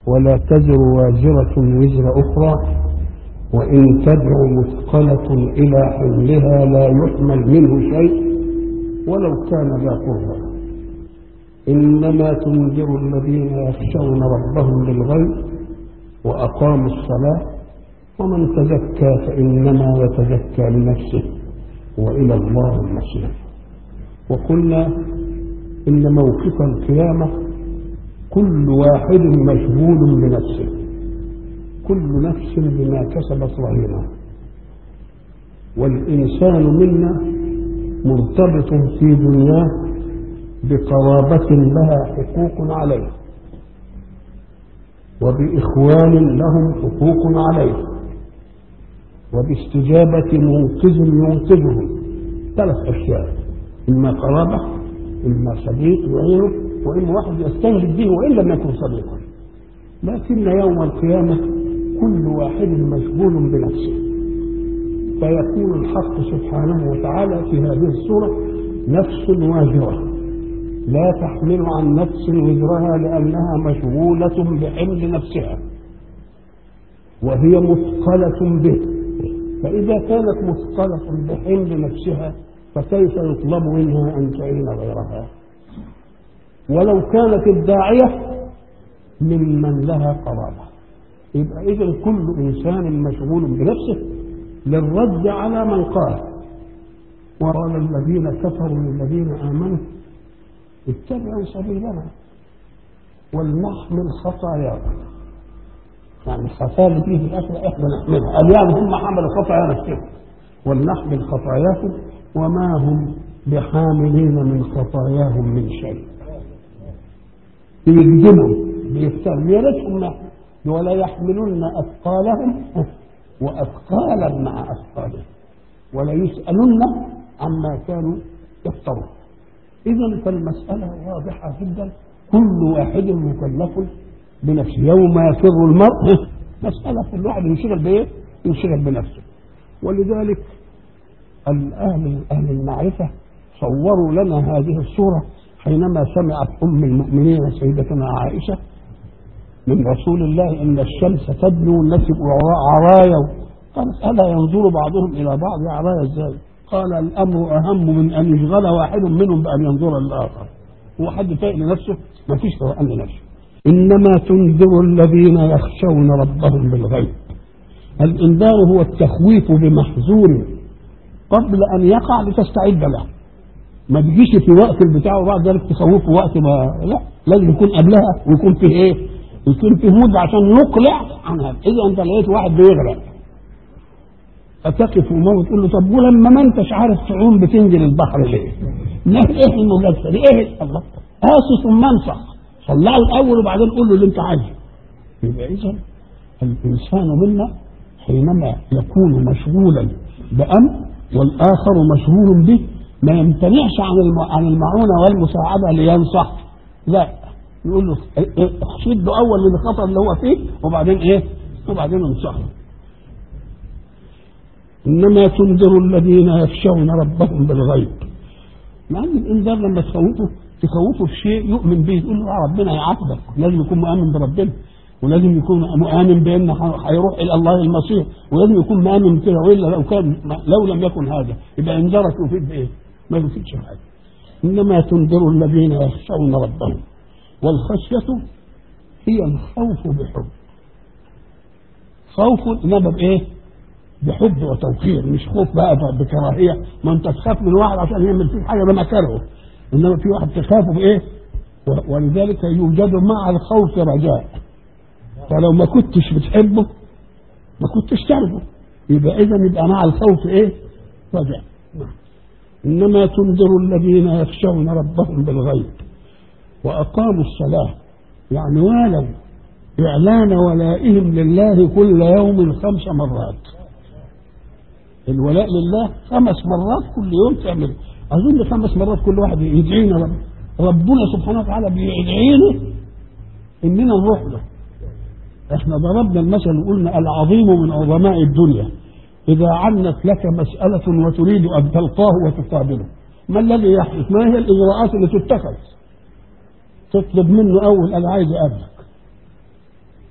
ولا تزر وازرة وزر أخرى وإن تدع مثقلة إلى حملها لا يحمل منه شيء ولو كان ذا قربى إنما تنذر الذين يخشون ربهم بالغيب وأقاموا الصلاة ومن تزكى فإنما يتزكى لنفسه وإلى الله المصير وقلنا إن موقف القيامة كل واحد مشغول بنفسه كل نفس بما كسبت رهينة والإنسان منا مرتبط في دنياه بقرابة لها حقوق عليه وبإخوان لهم حقوق عليه وباستجابة منقذ ينقذهم ثلاث أشياء إما قرابة إما صديق وغيره وإما واحد يستنجد به وإن لم يكن صديقا لكن يوم القيامة كل واحد مشغول بنفسه فيكون الحق سبحانه وتعالى في هذه السورة نفس واجرة لا تحمل عن نفس وزرها لأنها مشغولة بحمل نفسها وهي مثقلة به فإذا كانت مثقلة بحمل نفسها فكيف يطلب منها أن تعين غيرها ولو كانت الداعية ممن لها قرابة يبقى إذا كل إنسان مشغول بنفسه للرد على من قال وقال الذين كفروا للذين آمنوا اتبعوا سبيلنا ولنحمل خطاياكم يعني الخطايا اللي تيجي في الاخره احنا نحملها قال يعني هم حملوا خطايا نفسهم ولنحمل خطاياكم وما هم بحاملين من خطاياهم من شيء بيكذبوا بيفتروا يا ريتهم ولا يحملن اثقالهم واثقالا مع اثقالهم ولا يسالن عما كانوا يفترون إذا فالمسألة واضحة جدا كل واحد مكلف بنفسه يوم يفر المرء مسألة كل واحد ينشغل بإيه؟ ينشغل بنفسه ولذلك الأهل أهل المعرفة صوروا لنا هذه الصورة حينما سمعت أم المؤمنين سيدتنا عائشة من رسول الله إن الشمس تدنو والناس يبقوا عرايا قالت ألا ينظر بعضهم إلى بعض عرايا إزاي؟ قال الامر اهم من ان يشغل واحد منهم بان ينظر للاخر هو حد فايق لنفسه ما فيش قران لنفسه انما تنذر الذين يخشون ربهم بالغيب الانذار هو التخويف بمحذور قبل ان يقع لتستعد له ما تجيش في وقت البتاع وبعد ذلك تخوفه وقت ما لا لازم يكون قبلها ويكون فيه ايه؟ يكون فيه مده عشان يقلع عن هذا اذا انت لقيت واحد بيغرق فتقف امه وتقول له طب ولما ما انتش عارف تعوم بتنزل البحر ليه؟ ما ايه المجازفه دي؟ ايه الله؟ قاسي ثم انصح طلعه الاول وبعدين قول له اللي انت عايزه. يبقى اذا الانسان منا حينما يكون مشغولا بامر والاخر مشغول به ما يمتنعش عن عن المعونه والمساعده لينصح لا يقول له شده اول من الخطر اللي هو فيه وبعدين ايه؟ وبعدين انصحه. انما تنذر الذين يخشون ربهم بالغيب مع ان الانذار لما تخوفه تخوفه في شيء يؤمن به تقول له ربنا يعاقبك لازم يكون مؤمن بربنا ولازم يكون مؤمن بان هيروح الى الله المصير ولازم يكون مؤمن كده والا لو كان لو لم يكن هذا يبقى انذارك يفيد بايه؟ ما يفيدش حاجه انما تنذر الذين يخشون ربهم والخشيه هي الخوف بحب خوف انما بايه؟ بحب وتوقير مش خوف بقى بكراهيه ما انت تخاف من واحد عشان يعمل فيك حاجه بما كرهه انما في واحد تخافه بايه؟ ولذلك يوجد مع الخوف رجاء فلو ما كنتش بتحبه ما كنتش تعرفه يبقى اذا يبقى مع الخوف ايه؟ رجاء انما تنذر الذين يخشون ربهم بالغيب واقاموا الصلاه يعني والوا اعلان ولائهم لله كل يوم خمس مرات الولاء لله خمس مرات كل يوم تعمل اظن خمس مرات كل واحد يدعينا رب ربنا سبحانه وتعالى بيدعينا اننا نروح له احنا ضربنا المثل وقلنا العظيم من عظماء الدنيا اذا عنت لك مساله وتريد ان تلقاه وتقابله ما الذي يحدث ما هي الاجراءات اللي تتخذ تطلب منه اول انا عايز اقابلك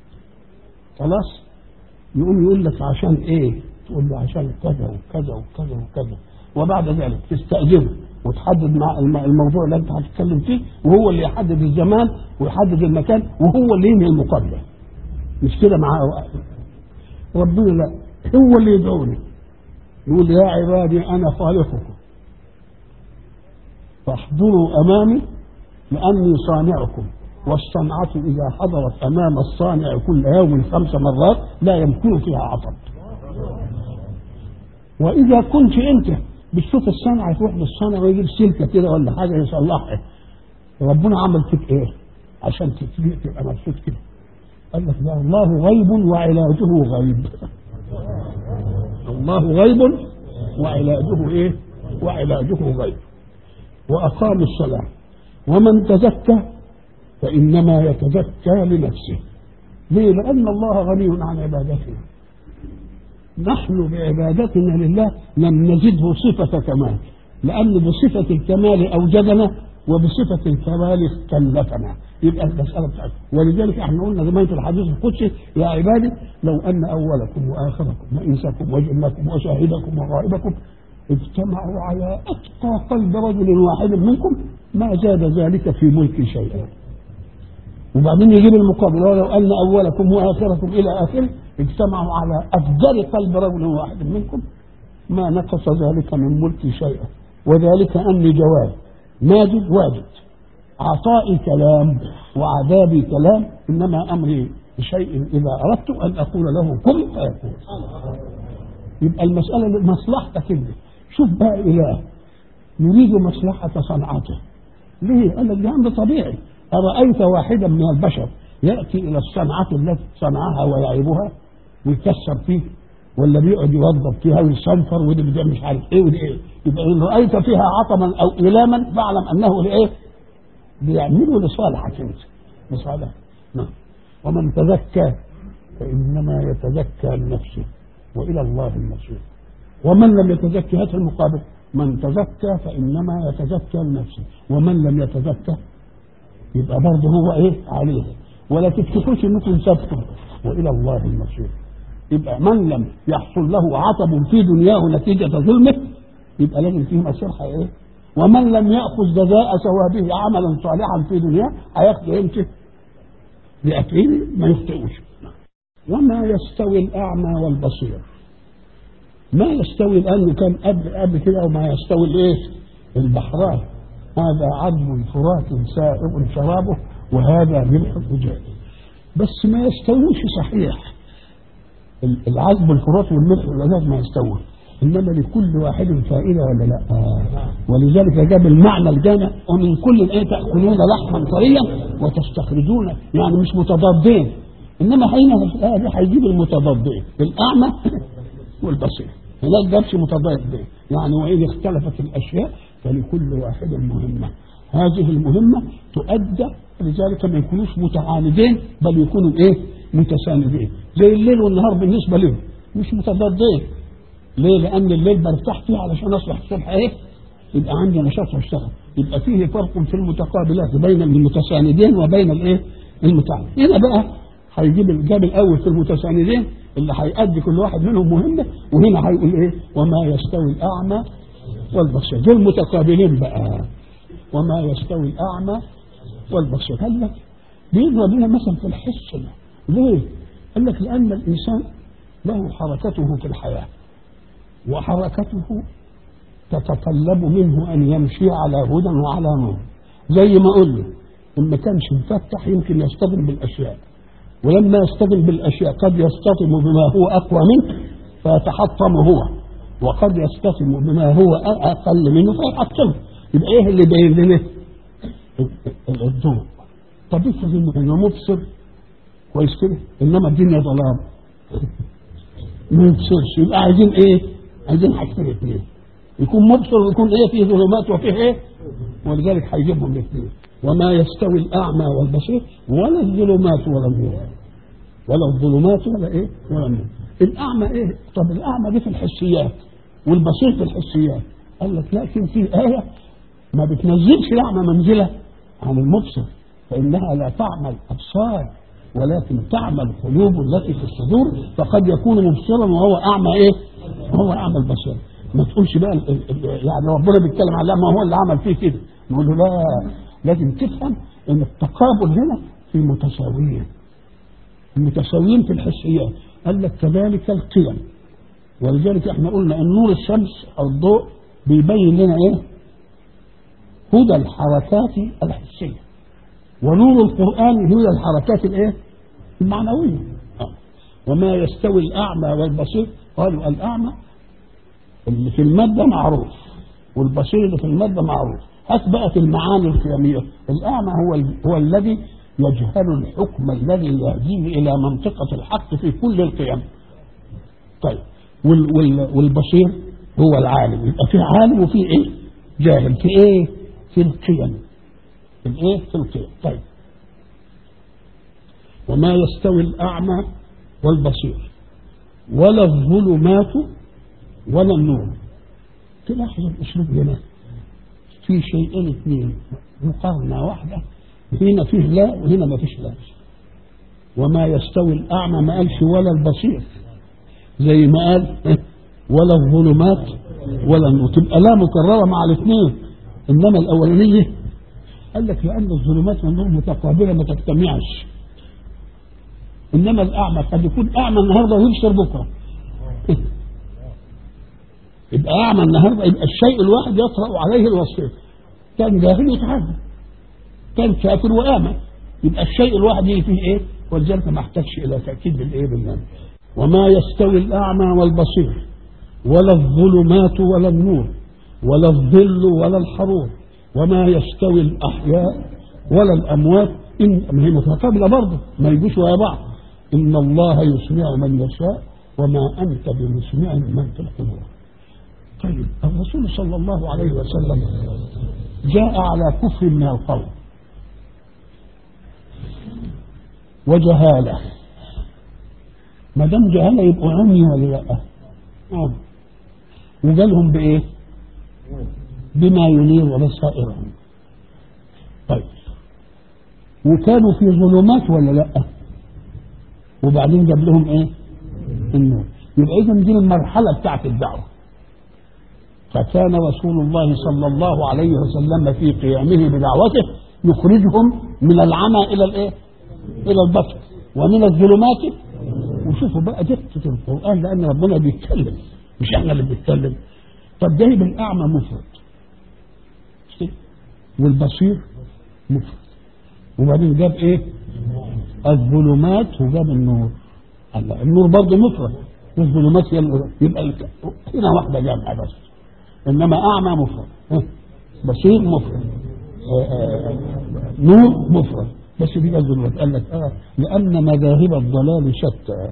خلاص يقوم يقول لك عشان ايه تقول له عشان كذا وكذا وكذا وكذا وبعد ذلك تستأذنه وتحدد مع الم- الموضوع اللي انت هتتكلم فيه وهو اللي يحدد الزمان ويحدد المكان وهو اللي ينهي المقابله مش كده معاه ربنا لا هو اللي يدعوني يقول يا عبادي انا خالقكم فاحضروا امامي لاني صانعكم والصنعة إذا حضرت أمام الصانع كل يوم خمس مرات لا يمكن فيها عطب وإذا كنت أنت بتشوف الصنعة تروح للصنع ويجيب سلكة كده ولا حاجة يصلحها ربنا عمل فيك إيه؟ عشان تبقى تبقى مبسوط كده قال لك ده الله غيب وعلاجه غيب الله غيب وعلاجه ايه وعلاجه غيب واقام الصلاه ومن تزكى فانما يتزكى لنفسه ليه لان الله غني عن عبادتنا نحن بعبادتنا لله لم نزده صفه كمال لان بصفه الكمال اوجدنا وبصفه الكمال كلفنا يبقى المساله بتاعتنا ولذلك احنا قلنا زمان في الحديث القدسي يا عبادي لو ان اولكم واخركم وانسكم وجنكم وشاهدكم وغائبكم اجتمعوا على اتقى قلب رجل واحد منكم ما زاد ذلك في ملكي شيئا وبعدين يجيب المقابل ولو ان اولكم واخركم الى اخره اجتمعوا على افجر قلب رجل واحد منكم ما نقص ذلك من ملكي شيئا وذلك اني جواد ماجد واجد عطائي كلام وعذابي كلام انما امري بشيء اذا اردت ان اقول له كن فيكون يبقى المساله مصلحتك انت شوف بقى اله يريد مصلحه صنعته ليه؟ قال لك ده امر طبيعي ارايت واحدا من البشر ياتي الى الصنعه التي صنعها ويعيبها ويكسر فيه ولا بيقعد يوظف فيها ويصنفر ودي بدي مش عارف ايه ودي ايه يبقى ان رايت فيها عطما او الاما فاعلم انه لايه؟ بيعملوا لصالحك انت لصالحك نعم ومن تزكى فانما يتزكى لنفسه والى الله المصير ومن لم يتزكى هات المقابل من تزكى فانما يتزكى لنفسه ومن لم يتزكى يبقى برضه هو ايه عليه ولا تفتكروش انكم سبتم والى الله المصير يبقى من لم يحصل له عطب في دنياه نتيجه ظلمه يبقى لازم فيه مصيرها ايه ومن لم ياخذ جزاء ثوابه عملا صالحا في دنياه هياخده امتى؟ بأكيد ما يخطئوش وما يستوي الأعمى والبصير ما يستوي لأنه كان قبل قبل كده وما يستوي الإيه؟ البحران هذا عذب فرات سائغ شرابه وهذا ملح أجاج بس ما يستويش صحيح العذب الفرات والملح والأجاج ما يستوي انما لكل واحد فائده ولا لا آه. ولذلك جاب المعنى الجامع ومن كل ايه تاكلون لحما طريا وتستخرجون يعني مش متضادين انما هنا في الايه دي هيجيب المتضادين الاعمى والبصير هناك جابش متضادين يعني وان اختلفت الاشياء فلكل واحد مهمه هذه المهمه تؤدى لذلك ما يكونوش متعاندين بل يكونوا ايه متساندين زي الليل والنهار بالنسبه لهم مش متضادين ليه؟ لأن الليل برتاح فيه علشان أصبح الصبح إيه؟ يبقى عندي نشاط واشتغل، يبقى فيه فرق في المتقابلات بين المتساندين وبين الإيه؟ المتعاند. هنا بقى هيجيب الجاب الأول في المتساندين اللي هيأدي كل واحد منهم مهمة وهنا هيقول إيه؟ وما يستوي الأعمى والبصير، دول متقابلين بقى. وما يستوي الأعمى والبصير، قال لك بيضرب لنا مثلا في الحس ليه؟ قال لك لأن الإنسان له حركته في الحياه وحركته تتطلب منه ان يمشي على هدى وعلى نور زي ما اقول له ان ما كانش مفتح يمكن يصطدم بالاشياء ولما يصطدم بالاشياء قد يصطدم بما هو اقوى منه فيتحطم هو وقد يصطدم بما هو اقل منه فيحطمه يبقى ايه اللي باين لنا الضوء طب افرض انه مبصر كويس كده انما الدنيا ظلام ما يبصرش يبقى عايزين ايه؟ عايزين حاجتين اثنين يكون مبصر ويكون ايه فيه ظلمات وفيه ايه ولذلك هيجيبهم الاثنين وما يستوي الاعمى والبصير ولا الظلمات ولا النور ولا الظلمات ولا ايه ولا النور الاعمى ايه طب الاعمى دي في الحسيات والبصير في الحسيات قال لك لكن في ايه ما بتنزلش الاعمى منزله عن المبصر فانها لا تعمى الابصار ولكن تعمى القلوب التي في الصدور فقد يكون مبصرا وهو اعمى ايه؟ وهو اعمى البصر ما تقولش بقى ال- ال- يعني ربنا بيتكلم على ما هو اللي عمل فيه كده نقول له لا لازم تفهم ان التقابل هنا في متساويين المتساويين في الحسيات قال لك كذلك القيم ولذلك احنا قلنا ان نور الشمس او الضوء بيبين لنا ايه هدى الحركات الحسيه ونور القران هدى الحركات الايه المعنويه آه. وما يستوي الاعمى والبصير قالوا الاعمى اللي في الماده معروف والبصير اللي في الماده معروف هات بقى في المعاني القيميه الاعمى هو ال- هو الذي يجهل الحكم الذي يهديه الى منطقه الحق في كل القيم طيب وال وال والبصير هو العالم يبقى في عالم وفي ايه جاهل في ايه في القيم في الايه في القيم طيب وما يستوي الاعمى والبصير ولا الظلمات ولا النور تلاحظ الاسلوب هنا في شيئين اثنين مقارنه واحده هنا فيه لا وهنا ما فيش لا وما يستوي الاعمى ما قالش ولا البصير زي ما قال إيه؟ ولا الظلمات ولا النور تبقى لا مكرره مع الاثنين انما الاولانيه قال لك لان الظلمات والنور متقابله ما تجتمعش انما الاعمى قد يكون اعمى النهارده ويبصر بكره يبقى اعمى النهارده يبقى الشيء الواحد يطرا عليه الوصفين كان جاهل يتعذب كان كافر وامن يبقى الشيء الواحد يجي فيه ايه ولذلك ما احتاجش الى تاكيد بالايه بالله وما يستوي الاعمى والبصير ولا الظلمات ولا النور ولا الظل ولا الحرور وما يستوي الاحياء ولا الاموات ان ما هي متقابله برضه ما يجوش ويا بعض ان الله يسمع من يشاء وما انت بمسمع من في القبور طيب الرسول صلى الله عليه وسلم جاء على كفر من القوم وجهاله ما دام جهاله يبقوا عمي ولا لا؟ عمي وجالهم بايه؟ بما ينير وبصائرهم طيب وكانوا في ظلمات ولا لا؟ وبعدين جاب لهم ايه؟ النور يبقى اذا دي المرحله بتاعت الدعوه فكان رسول الله صلى الله عليه وسلم في قيامه بدعوته يخرجهم من العمى الى الايه؟ الى البصر ومن الظلمات وشوفوا بقى دقة القرآن لأن ربنا بيتكلم مش احنا اللي بنتكلم طب جايب الأعمى مفرد مش كده؟ والبصير مفرد وبعدين جاب ايه؟ الظلمات وجاب النور الله النور برضه مفرد والظلمات هي اللي- يبقى الك- هنا واحدة جامعة بس إنما أعمى مفرد ها؟ بصير مفرد آه، آه، نور مفرد بس دي الظلمات قال لك اه لأن مذاهب الضلال شتى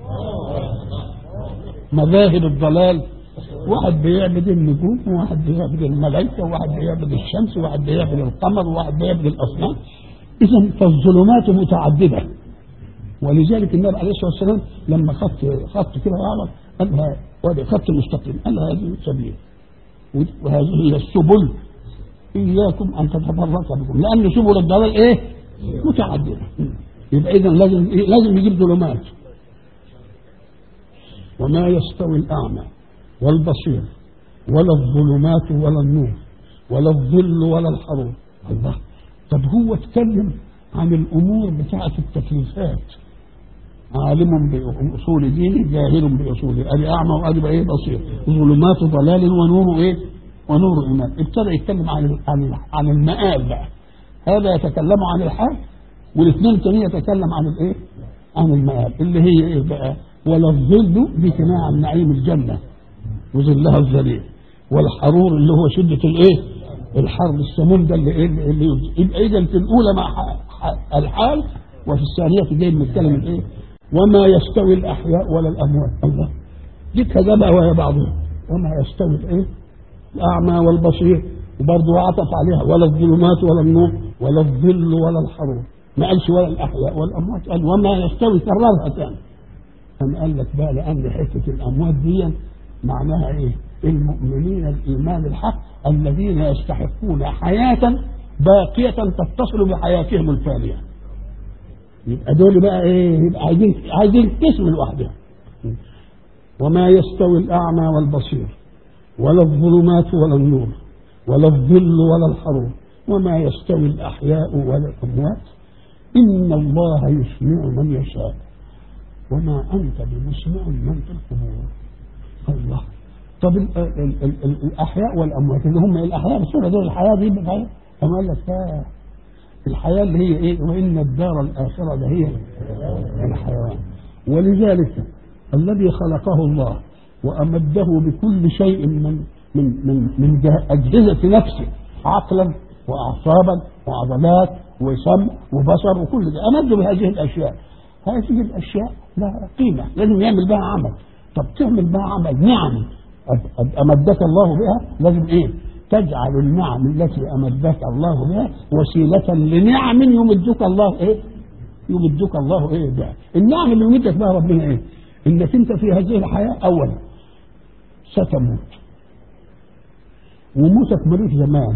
مذاهب الضلال واحد بيعبد النجوم وواحد بيعبد الملائكة وواحد بيعبد الشمس وواحد بيعبد القمر وواحد بيعبد الأصنام إذا فالظلمات متعددة ولذلك النبي عليه الصلاة والسلام لما خط خط كده أعرض قالها وادي خط مستقيم قال هذه سبيل وهذه هي السبل إياكم أن تتفرق بكم لأن سبل الضلال إيه؟ متعددة يبقى إذا لازم لازم يجيب ظلمات وما يستوي الأعمى والبصير ولا الظلمات ولا النور ولا الظل ولا الحرور الله طب هو اتكلم عن الأمور بتاعة التكليفات عالم بأصول دينه جاهل بأصوله أدي أعمى وأدي بقى إيه بصير ظلمات ضلال ونور إيه ونور إيمان ابتدى يتكلم عن عن عن المآل بقى هذا يتكلم عن الحال والاثنين الثانيين يتكلم عن الايه؟ عن المآل اللي هي ايه بقى؟ ولا الظل بكناية عن نعيم الجنة وظلها الظليل والحرور اللي هو شدة الايه؟ الحر السموم ده اللي, إيه اللي يبقى اذا في الاولى مع ح- ح- الحال وفي الثانية جاي بنتكلم الايه؟ وما يستوي الاحياء ولا الاموات الله دي كذا بقى وهي بعضهم وما يستوي الايه؟ الأعمى والبصير وبرضه عطف عليها ولا الظلمات ولا النور ولا الظل ولا الحرور ما قالش ولا الأحياء والأموات قال وما يستوي كررها تاني أم قال لك بقى لأن حتة الأموات دي معناها إيه؟ المؤمنين الإيمان الحق الذين يستحقون حياة باقية تتصل بحياتهم الفانية يبقى دول بقى ايه يبقى عايزين عايزين قسم لوحدهم وما يستوي الاعمى والبصير ولا الظلمات ولا النور ولا الظل ولا الحرور وما يستوي الاحياء ولا الاموات ان الله يسمع من يشاء وما انت بمسمع من في القبور الله طب ال ال ال ال الاحياء والاموات اللي هم الاحياء بصوره دول الحياه دي بقى كما قال لك لا الحياه اللي هي ايه وان الدار الاخره لهي الحيوان ولذلك الذي خلقه الله وامده بكل شيء من من من من اجهزه نفسه عقلا واعصابا وعضلات وسمع وبصر وكل ده امده بهذه الاشياء هذه الاشياء لها قيمه لازم يعمل بها عمل طب تعمل بها عمل نعم امدك الله بها لازم ايه تجعل النعم التي امدك الله بها وسيله لنعم يمدك الله ايه يمدك الله ايه بها النعم اللي يمدك بها ربنا ايه انك انت في هذه الحياه اولا ستموت وموتك ملوش زمان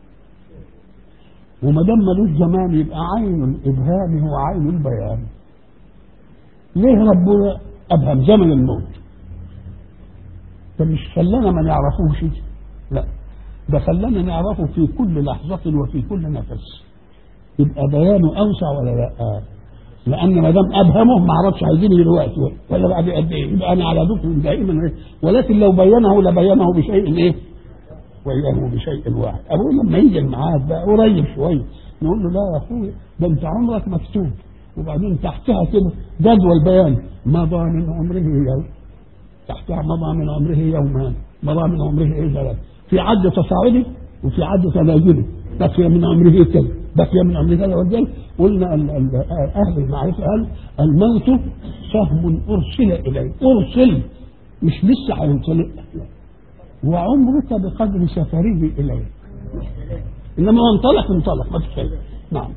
وما دام ملوش زمان يبقى عين الابهام هو عين البيان ليه ربنا ابهم زمن الموت ده مش خلانا ما نعرفوش لا ده خلانا نعرفه في كل لحظة وفي كل نفس يبقى بيانه أوسع ولا لا لأن ما دام أبهمه ما عرفش عايزين دلوقتي ولا بعد قد إيه يبقى أنا على ذكر دائما إيه ولكن لو بينه لبينه بشيء إيه بينه بشيء واحد أقول لما يجي الميعاد بقى قريب شوية نقول له لا يا أخوي ده أنت عمرك مكتوب وبعدين تحتها كده جدول بيان مضى من عمره يوم تحتها مضى من عمره يومان مضى من عمره ايه ثلاث في عد تصاعدي وفي عد تنازلي بقي من عمره كذا بقي من عمره كذا وكذا قلنا ال ال اهل المعرفه قال الموت سهم ارسل اليه ارسل مش لسه هينطلق وعمرك بقدر سفره اليه انما هو انطلق انطلق ما فيش شيء نعم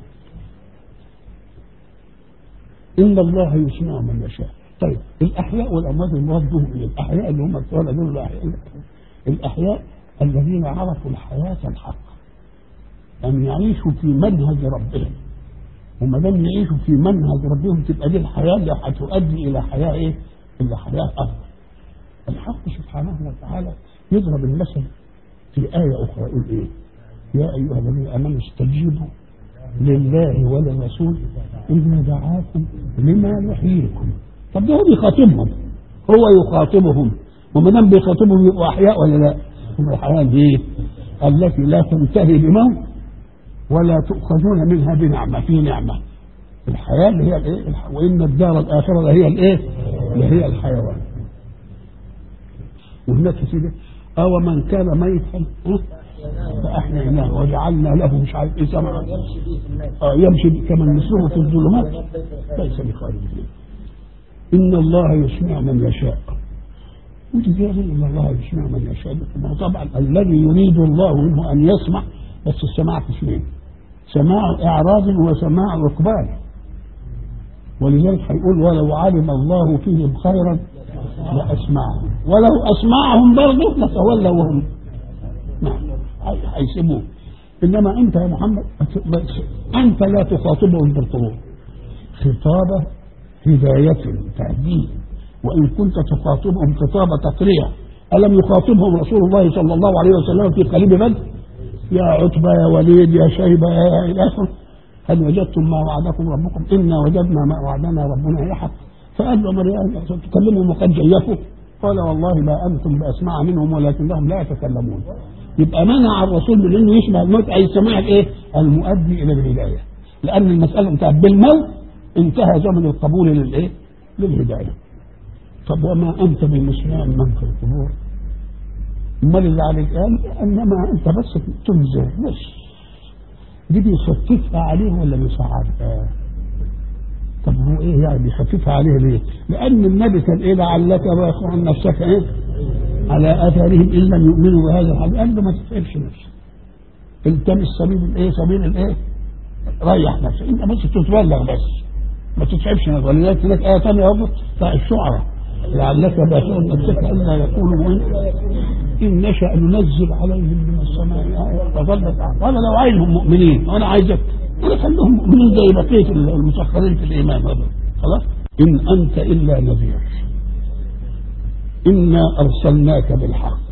ان الله يسمع من يشاء طيب الاحياء والاموات المراد بهم ايه؟ الاحياء اللي هم الثوره دول الاحياء الاحياء الذين عرفوا الحياه الحق ان يعيشوا في منهج ربهم وما دام يعيشوا في منهج ربهم تبقى دي الحياه اللي هتؤدي الى حياه ايه؟ الى حياه افضل. الحق سبحانه وتعالى يضرب المثل في آية أخرى يقول إيه؟ يا أيها الذين آمنوا استجيبوا لله وللرسول إذا دعاكم لما يحييكم طب ده هو بيخاطبهم هو يخاطبهم وما دام بيخاطبهم يبقوا احياء ولا لا؟ هم الحياه دي التي لا تنتهي بموت ولا تؤخذون منها بنعمه في نعمه الحياه اللي هي الايه؟ وان الدار الاخره اللي هي الايه؟ اللي هي الحيوان وهناك يا سيدي أو من كان ميتا فأحييناه وجعلنا له مش عارف إيه سمعا آه يمشي كمن مثله في الظلمات ليس بخارج منه إن الله يسمع من يشاء ولذلك إن الله يسمع من يشاء ما طبعا الذي يريد الله منه أن يسمع بس السماع قسمين سماع إعراض وسماع إقبال ولذلك هيقول ولو علم الله فيهم خيرا لأسمعهم ولو أسمعهم برضه لتولوا وهم نعم هيسيبوه إنما أنت يا محمد أنت لا تخاطبهم بالطلوع خطابة هداية تهديد وإن كنت تخاطبهم خطاب تقريع ألم يخاطبهم رسول الله صلى الله عليه وسلم في قليب بدر يا عتبة يا وليد يا شيبة يا إلى آخره هل وجدتم ما وعدكم ربكم إنا وجدنا ما وعدنا ربنا يحق فقال له مريم تكلموا وقد جيفوا قال والله ما أنتم بأسمع منهم ولكنهم لا يتكلمون يبقى منع الرسول من انه يشبه الموت اي سماع الايه؟ المؤدي الى الهدايه لان المساله انتهت بالموت انتهى زمن القبول للايه؟ للهدايه طب وما انت بمسمع من في القبور امال اللي عليك قال انما انت بس تنزل بس دي بيخففها عليه ولا بيصعبها؟ طب هو ايه يعني بيخففها عليه ليه؟ لان النبي كان ايه لعلك باخع عن نفسك ايه؟ على اثارهم ان لم يؤمنوا بهذا الحديث قال له ما تتعبش نفسك التمس سبيل الايه؟ سبيل الايه؟ ريح نفسك انت بس تتبلغ بس ما تتعبش نفسك ولذلك هناك ايه ثانيه برضه بتاع الشعراء لعلك باخع نفسك الا يكونوا مؤمنين ان نشا ننزل عليهم من السماء آية فظلت قال لو عايزهم مؤمنين وانا عايزك انا خليهم مؤمنين زي بقيه المسخرين في الايمان هذا خلاص ان انت الا نذير انا ارسلناك بالحق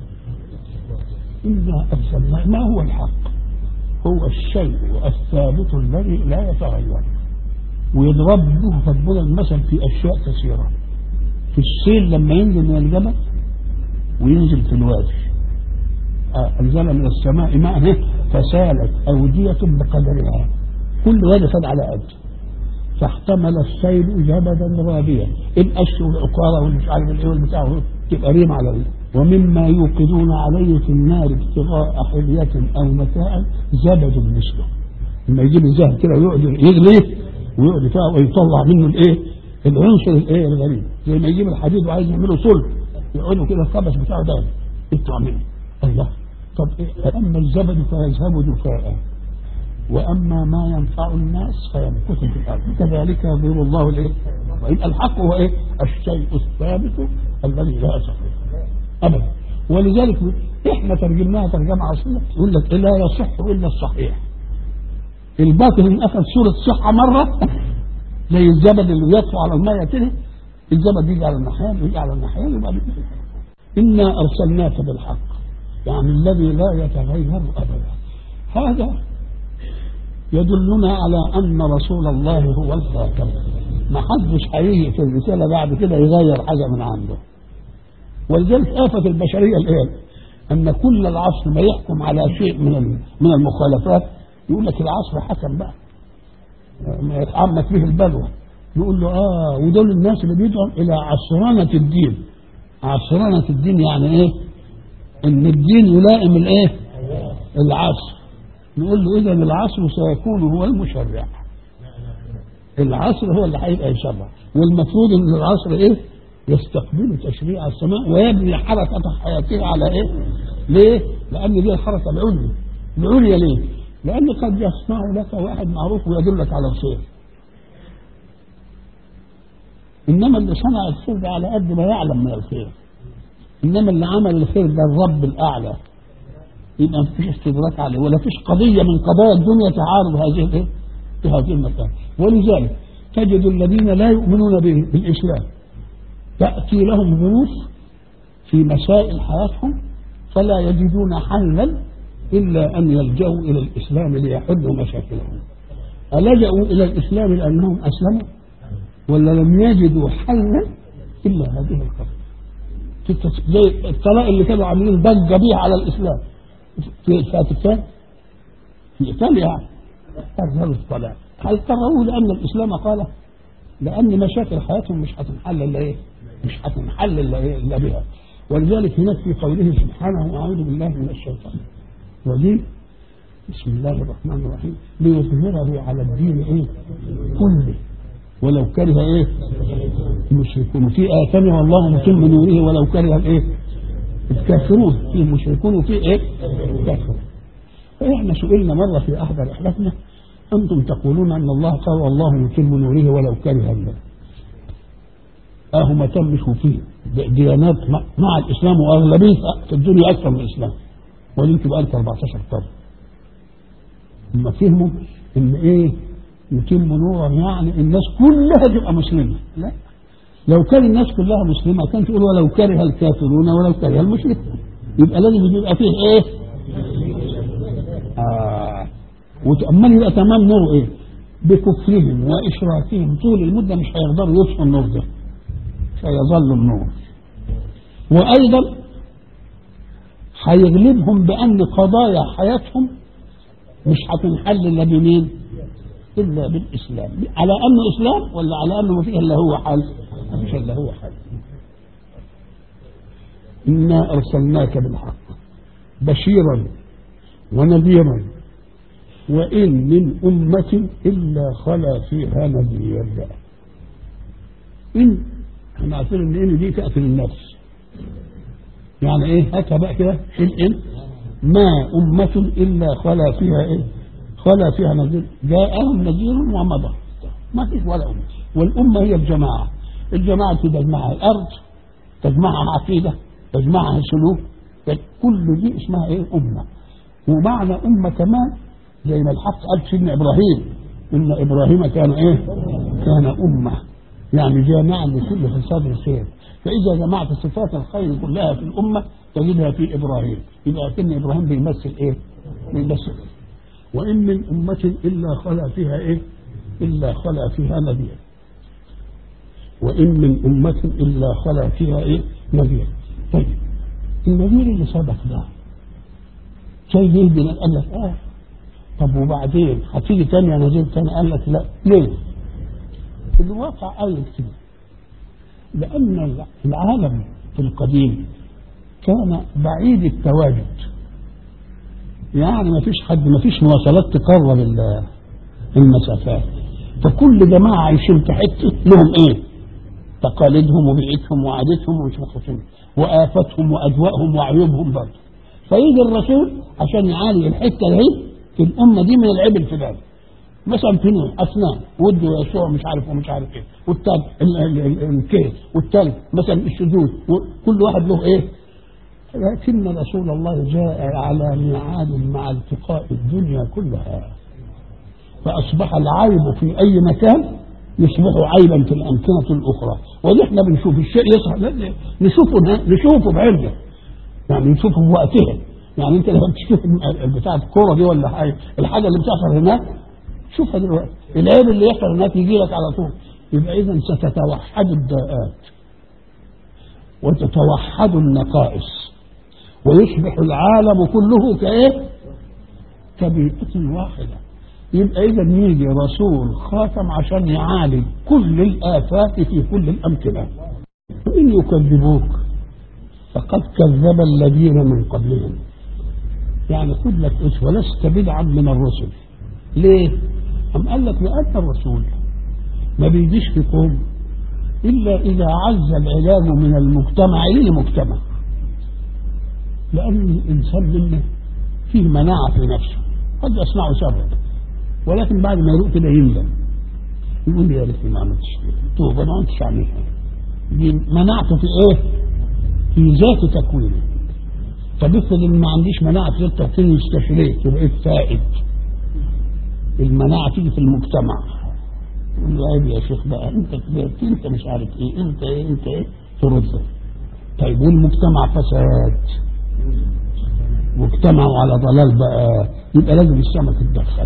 انا ارسلناك ما هو الحق هو الشيء الثابت الذي لا يتغير ويضرب به ربنا المثل في اشياء كثيره في السيل لما ينزل من الجبل وينزل في الوادي آه انزل من السماء ماء فسالت اوديه بقدرها كل وادي خد على قد فاحتمل السيل زبدا رابيا القش والعقاره والمش عارف الايه والبتاع تبقى ريم على ايه ومما يوقدون عليه في النار ابتغاء حلية أو متاع زبد مثله لما يجيب الذهب كده ويقعد يغليه ويقعد فيها ويطلع منه الايه؟ العنصر الايه الغريب زي ما يجيب الحديد وعايز يعمله صلب يقعدوا كده الخبز بتاعه ده انتوا عاملين الله طب ايه اما الزبد فيذهب جفاء واما ما ينفع الناس فيمكث في الارض كذلك يضرب الله الايه؟ ويبقى الحق هو ايه؟ الشيء الثابت الذي لا يتغير ابدا ولذلك احنا ترجمناها ترجمه عصريه يقول لك لا يصح الا الصحيح الباطل ان اخذ صوره صحه مره زي الزبد اللي بيطفو على الماء كده الزبد يجي على الناحيه ويجي على الناحيه يبقى انا ارسلناك بالحق يعني الذي لا يتغير ابدا هذا يدلنا على ان رسول الله هو الخاتم ما حدش هيجي في الرساله بعد كده يغير حاجه من عنده ولذلك آفة البشرية الآن أن كل العصر ما يحكم على شيء من من المخالفات يقول لك العصر حكم بقى ما يتعمق به البلوى يقول له اه ودول الناس اللي بيدعوا الى عصرنة الدين عصرنة الدين يعني ايه؟ ان الدين يلائم الايه؟ العصر نقول له اذا العصر سيكون هو المشرع العصر هو اللي هيبقى يشرع والمفروض ان العصر ايه؟ يستقبل تشريع السماء ويبني حركة حياته على ايه؟ ليه؟ لأن دي الحركة العليا العليا ليه؟ لأن قد يصنع لك واحد معروف ويدلك على الخير إنما اللي صنع الخير ده على قد ما يعلم من الخير إنما اللي عمل الخير ده الرب الأعلى يبقى ما فيش استدراك عليه ولا فيش قضية من قضايا الدنيا تعارض هذه الايه؟ في هذه المسألة ولذلك تجد الذين لا يؤمنون بالإسلام تأتي لهم ظروف في مسائل حياتهم فلا يجدون حلا إلا أن يلجأوا إلى الإسلام ليحلوا مشاكلهم ألجأوا إلى الإسلام لأنهم أسلموا ولا لم يجدوا حلا إلا هذه القضية زي الطلاق اللي كانوا عاملين ضجة بيها على الإسلام في الفاتيكان في إيطاليا يعني أظهروا الطلاق هل قرروا لأن الإسلام قال لأن مشاكل حياتهم مش هتنحل إلا إيه؟ مش هتنحل إلا بها ولذلك هناك في قوله سبحانه أعوذ بالله من الشيطان الرجيم بسم الله الرحمن الرحيم ليظهره على الدين إيه؟ كله ولو كره إيه؟ المشركون في آية ثانية والله متم نوره ولو كره الإيه؟ الكافرون فيه مشركون وفيه إيه؟ كافرون فإحنا سئلنا مرة في أحد رحلتنا أنتم تقولون أن الله قال والله متم نوره ولو كره الناس أهو ما تمش فيه ديانات مع الإسلام وأغلبية في الدنيا أكثر من الإسلام وليك بقى 14 قرن هم فهموا إن إيه يتم نوره يعني الناس كلها تبقى مسلمة لا لو كان الناس كلها مسلمة كانت تقول ولو كره الكافرون ولو كره المشركون يبقى لازم يبقى فيه إيه؟ آه وتأمل يبقى تمام نور ايه بكفرهم واشراكهم طول المدة مش هيقدروا يطفوا النور ده سيظل النور وايضا هيغلبهم بان قضايا حياتهم مش هتنحل الا بمين الا بالاسلام على انه اسلام ولا على انه ما فيه الا هو حل ما فيش الا هو حل انا ارسلناك بالحق بشيرا ونذيرا وإن من أمة إلا خلا فيها نذير إن احنا عارفين إن إن دي تأتي للنفس يعني إيه هاتها بقى كده إن إن ما أمة إلا خلا فيها إيه خلا فيها نذير جاءهم نذير ومضى ما فيش ولا أمة والأمة هي الجماعة الجماعة دي تجمعها الأرض تجمعها عقيدة تجمعها سلوك كل دي اسمها ايه أمة ومعنى أمة كمان زي ما الحق قال سيدنا إبراهيم إن إبراهيم كان إيه؟ كان أمة يعني جامعا لكل فساد الخير فإذا جمعت صفات الخير كلها في الأمة تجدها في إبراهيم يبقى كان إبراهيم بيمثل إيه؟ بيمثل وإن من أمة إلا خلا فيها إيه؟ إلا خلا فيها نذير وإن من أمة إلا خلا فيها إيه؟ نذير طيب النذير اللي سبق ده شيء يهدي قال لك آه طب وبعدين هتيجي تاني يا نذير تاني قال لك لا ليه؟ الواقع قال لك كده لأن العالم في القديم كان بعيد التواجد يعني ما فيش حد ما فيش مواصلات تقرب المسافات فكل جماعة عايشين في حتة لهم ايه تقاليدهم وبيئتهم وعادتهم ومش مخصوصين وآفاتهم وأجواءهم وعيوبهم برضه فيجي الرسول عشان يعالج الحتة دي في الأمة دي من العيب الفلاني مثلا في نوع أسنان ود ويسوع مش عارف ومش عارف ايه والتالت الكيس والتالت مثلا السجود كل واحد له ايه لكن رسول الله جاء على ميعاد مع التقاء الدنيا كلها فأصبح العيب في أي مكان يصبح عيبا في الأمكنة الأخرى ونحن بنشوف الشيء يصح نشوفه نشوفه بعيننا يعني نشوفه بوقتها يعني أنت لما تشوف بتاع الكورة دي ولا حاجة الحاجة اللي بتحصل هناك شوفها دلوقتي العيب اللي يحصل هناك يجي لك على طول يبقى إذا ستتوحد الداءات وتتوحد النقائص ويصبح العالم كله كايه كبيئة واحدة يبقى إذا يجي رسول خاتم عشان يعالج كل الآفات في كل الأمثلة وإن يكذبوك فقد كذب الذين من قبلهم يعني خذ لك إيش ولست بدعا من الرسل ليه؟ أم قال لك لأن الرسول ما بيجيش في قوم إلا إذا عز العلاج من المجتمع إلى مجتمع لأن الإنسان منه فيه مناعة في نفسه قد يصنع شرا ولكن بعد ما يروق كده يندم يقول لي يا ريتني ما عملتش توبة ما عملتش أعملها دي مناعته في إيه؟ في ذات تكوينه طب افرض ان ما عنديش مناعة في ذات تكوينه استشريت وبقيت فائد المناعة تيجي في المجتمع يقول له عيب يا شيخ بقى انت كبرت انت مش عارف ايه انت ايه انت ايه ترد طيب والمجتمع فساد واجتمعوا على ضلال بقى يبقى لازم السماء تتدخل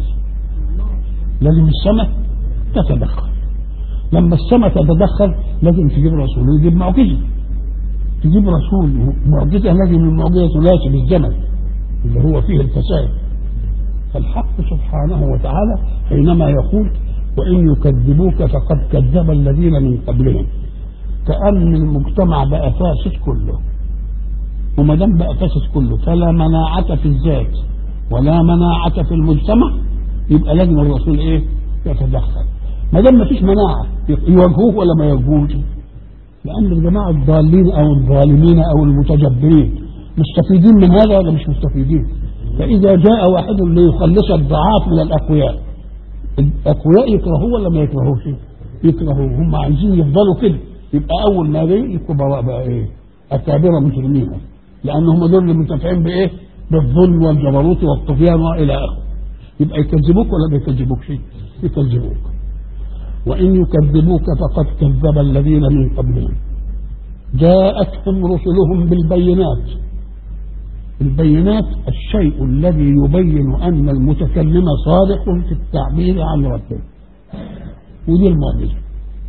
لازم السماء تتدخل لما السماء تتدخل لازم تجيب رسول ويجيب معجزه تجيب رسول معجزه لازم المعجزه تناسب الزمن اللي هو فيه الفساد فالحق سبحانه وتعالى حينما يقول وان يكذبوك فقد كذب الذين من قبلهم كأن المجتمع بقى فاسد كله وما دام بقى فاسد كله فلا مناعة في الذات ولا مناعة في المجتمع يبقى لازم الرسول ايه؟ يتدخل ما دام ما فيش مناعة يواجهوه ولا ما يواجهوش لأن الجماعة الضالين أو الظالمين أو المتجبرين مستفيدين من هذا ولا مش مستفيدين؟ فإذا جاء واحد ليخلص الضعاف من الأقوياء الأقوياء يكرهوه ولا ما يكرهوش؟ يكرهوه هم عايزين يفضلوا كده يبقى أول ما جاي الكبراء بقى إيه؟ أكابر مجرمين لأنهم دول اللي منتفعين بإيه؟ بالظلم والجبروت والطغيان وإلى آخره يبقى يكذبوك ولا ما يكذبوكش؟ يكذبوك وإن يكذبوك فقد كذب الذين من قبلهم جاءتهم رسلهم بالبينات البينات الشيء الذي يبين أن المتكلم صادق في التعبير عن ربه ودي المعجزة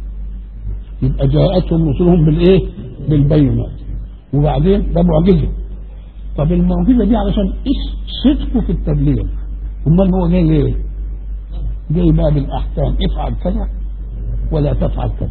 يبقى جاءتهم رسلهم بالإيه؟ بالبينات وبعدين ده معجزة طب المعجزة دي علشان صدقه في التبليغ امال هو جاي ايه؟ جاي بقى بالاحكام افعل كذا ولا تفعل كذا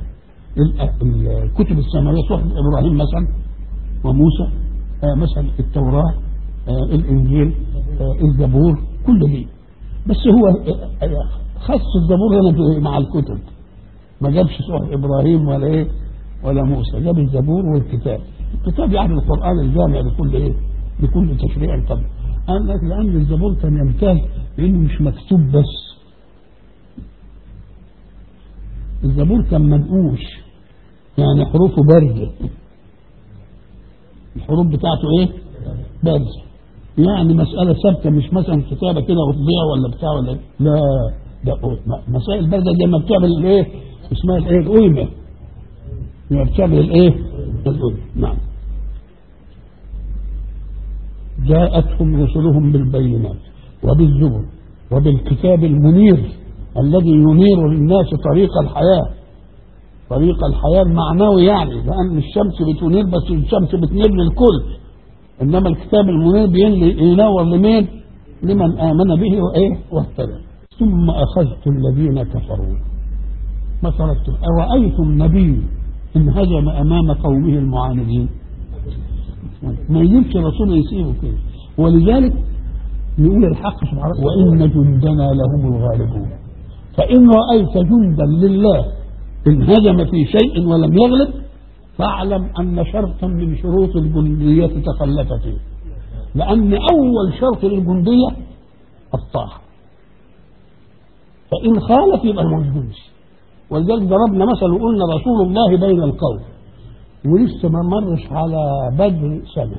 الكتب السماويه صحف ابراهيم مثلا وموسى آه مثلا التوراه آه الانجيل آه الزبور كل دي بس هو خص الزبور هنا مع الكتب ما جابش صحف ابراهيم ولا ايه ولا موسى جاب الزبور والكتاب الكتاب يعني القران الجامع لكل ايه لكل تشريع قبل قال لك لان الزبور كان يمتاز بانه مش مكتوب بس الزبور كان منقوش يعني حروفه باردة الحروف بتاعته ايه باردة يعني مسألة ثابتة مش مثلا كتابة كده وتضيع ولا بتاع ولا لا ده مسائل باردة دي لما بتعمل الايه اسمها الايه القيمة لما بتعمل الايه القيمة نعم جاءتهم رسلهم بالبينات وبالزبر وبالكتاب المنير الذي ينير للناس طريق الحياة طريق الحياة المعنوي يعني لأن الشمس بتنير بس الشمس بتنير للكل إنما الكتاب المنير ينور لمين؟ لمن آمن به وإيه؟ واهتدى ثم أخذت الذين كفروا ما تركتم أرأيتم نبي انهزم أمام قومه المعاندين ما يجيبش رسول يسيبه كده ولذلك يقول الحق سبحانه وإن جندنا لهم الغالبون فإن رأيت جندا لله انهزم في شيء ولم يغلب فاعلم أن شرطا من شروط الجندية تخلف فيه لأن أول شرط للجندية الطاعة فإن خالف يبقى ما يجوز ولذلك ضربنا مثل وقلنا رسول الله بين القوم ولسه ما مرش على بدر سنة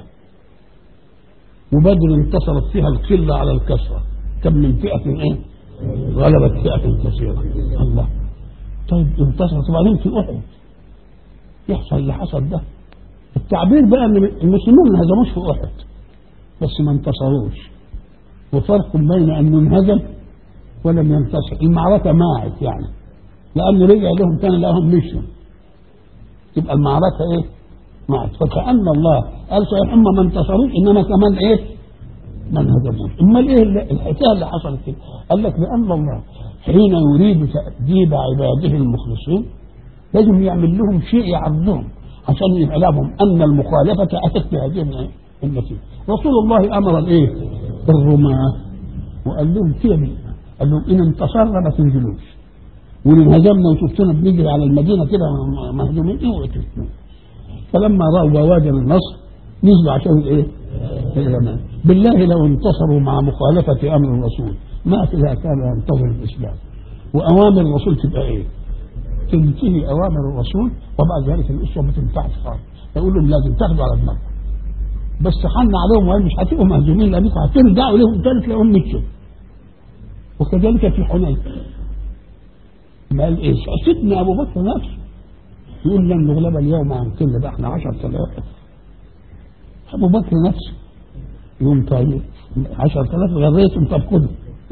وبدر انتصرت فيها القلة على الكسرة كم من فئة ايه غلبت فئة كثيرة الله طيب انتصرت وبعدين في أحد يحصل اللي حصل ده التعبير بقى ان المسلمون ما هزموش في أحد بس ما انتصروش وفرق بين انه انهزم ولم ينتصر المعركة ماعت يعني لأن رجع لهم تاني لهم مشوا تبقى المعركة ايه معت فكأن الله قال صحيح هم ما انتصروش انما كمان ايه ما انهزموش امال ايه الحكايه اللي حصلت كده قال لك لان الله حين يريد تأديب عباده المخلصين لازم يعمل لهم شيء يعظهم عشان يعلمهم ان المخالفه اتت بهذه النتيجه رسول الله امر الايه الرماه وقال لهم كده قال لهم ان انتصرنا ما تنزلوش وان انهزمنا وشفتنا بنجري على المدينه كده مهزومين اوعوا تفتنوا فلما راوا بوادر النصر نزلوا عشان الايه؟ الغنائم بالله لو انتصروا مع مخالفه امر الرسول ما اذا كان ينتظر الاسلام واوامر الرسول تبقى ايه؟ تنتهي اوامر الرسول وبعد ذلك الاسوه ما تنفعش خالص يقول لهم لازم تاخدوا على دماغكم بس حن عليهم وقال مش هتبقوا مهزومين لانكم هترجعوا لهم تاني تلاقيهم مشوا وكذلك في حنين ما قال ايه سيدنا ابو بكر نفسه يقول لن نغلب اليوم عن كل ده احنا 10000 ابو بكر نفسه يقول طيب 10000 غريتهم طب خدوا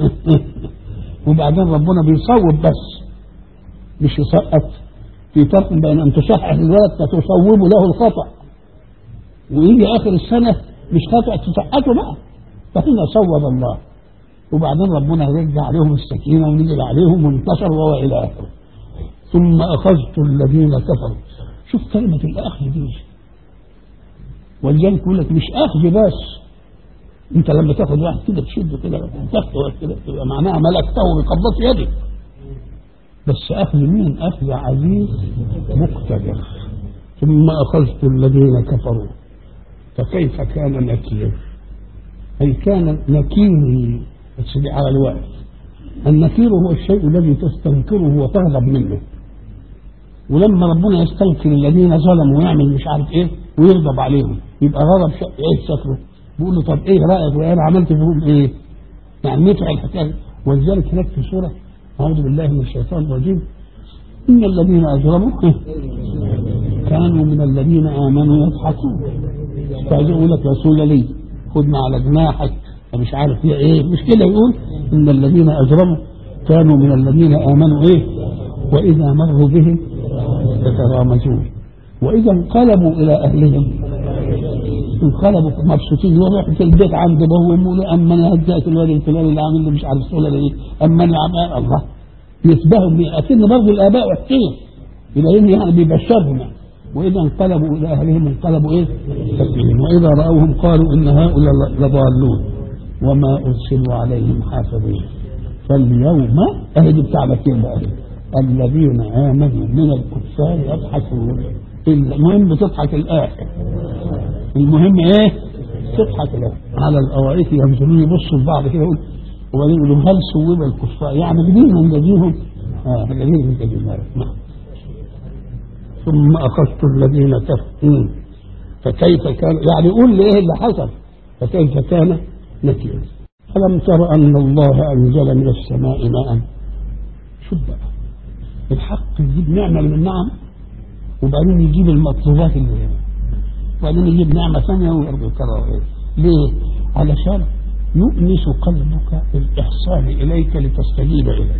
وبعدين ربنا بيصوب بس مش يسقط في فرق بين ان تصحح الولد فتصوب له الخطا ويجي اخر السنه مش خطا تسقطه بقى فهنا صوب الله وبعدين ربنا يرجع عليهم السكينه ونزل عليهم وانتصروا وهو الى اخره ثم اخذت الذين كفروا شوف كلمه الاخذ دي ولذلك يقول لك مش اخذ بس انت لما تاخد واحد كده تشده كده تاخده كده تبقى معناها ملكته بقبضه يدك بس اخذ مين؟ اخذ عزيز مقتدر ثم اخذت الذين كفروا فكيف كان نكير؟ اي كان نكيري بس دي على الوقت النكير هو الشيء الذي تستنكره وتغضب منه ولما ربنا يستنكر الذين ظلموا ويعمل مش عارف ايه ويغضب عليهم يبقى غضب ش... ايه شكله بيقول له طب ايه رايك وانا عملت فيهم ايه يعني نفع الحكايه ولذلك هناك في سوره اعوذ بالله من الشيطان الرجيم ان الذين اجرموا كانوا من الذين امنوا يضحكون فيقول لك رسول لي خدنا على جناحك مش عارف هي ايه مش كده يقول ان الذين اجرموا كانوا من الذين امنوا ايه واذا مروا بهم يتغامزون واذا انقلبوا الى اهلهم انقلبوا مبسوطين يروحوا في البيت عند ابوه وامه له اما انا هدأت الواد الفلاني اللي عامل لي مش عارف ولا ايه اما انا عم الله يشبههم اكن برضه الاباء وحشين الى يعني بيبشرهم يعني واذا انقلبوا الى اهلهم انقلبوا ايه؟ تكليم واذا راوهم قالوا ان هؤلاء لضالون وما ارسلوا عليهم حافظين فاليوم اهدي بتاع بكير بقى الذين امنوا من الكفار يضحكون المهم تضحك الاخر المهم ايه؟ تضحك الاخر على الاوائك ينزلون يبصوا لبعض كده يقول وبعدين يقولوا هل سوب الكفار يعني جديهم جديهم اه جديهم جديهم نعم ثم اخذت الذين كفروا فكيف كان يعني قول لي ايه اللي حصل فكيف كان نكير ألم تر أن الله أنزل من السماء ماء شوف بقى الحق يجيب نعمة من النعم وبعدين يجيب المطلوبات اللي وبعدين يجيب نعمة ثانية ويرضي يكرر ليه؟ علشان يؤنس قلبك بالإحسان إليك لتستجيب إليه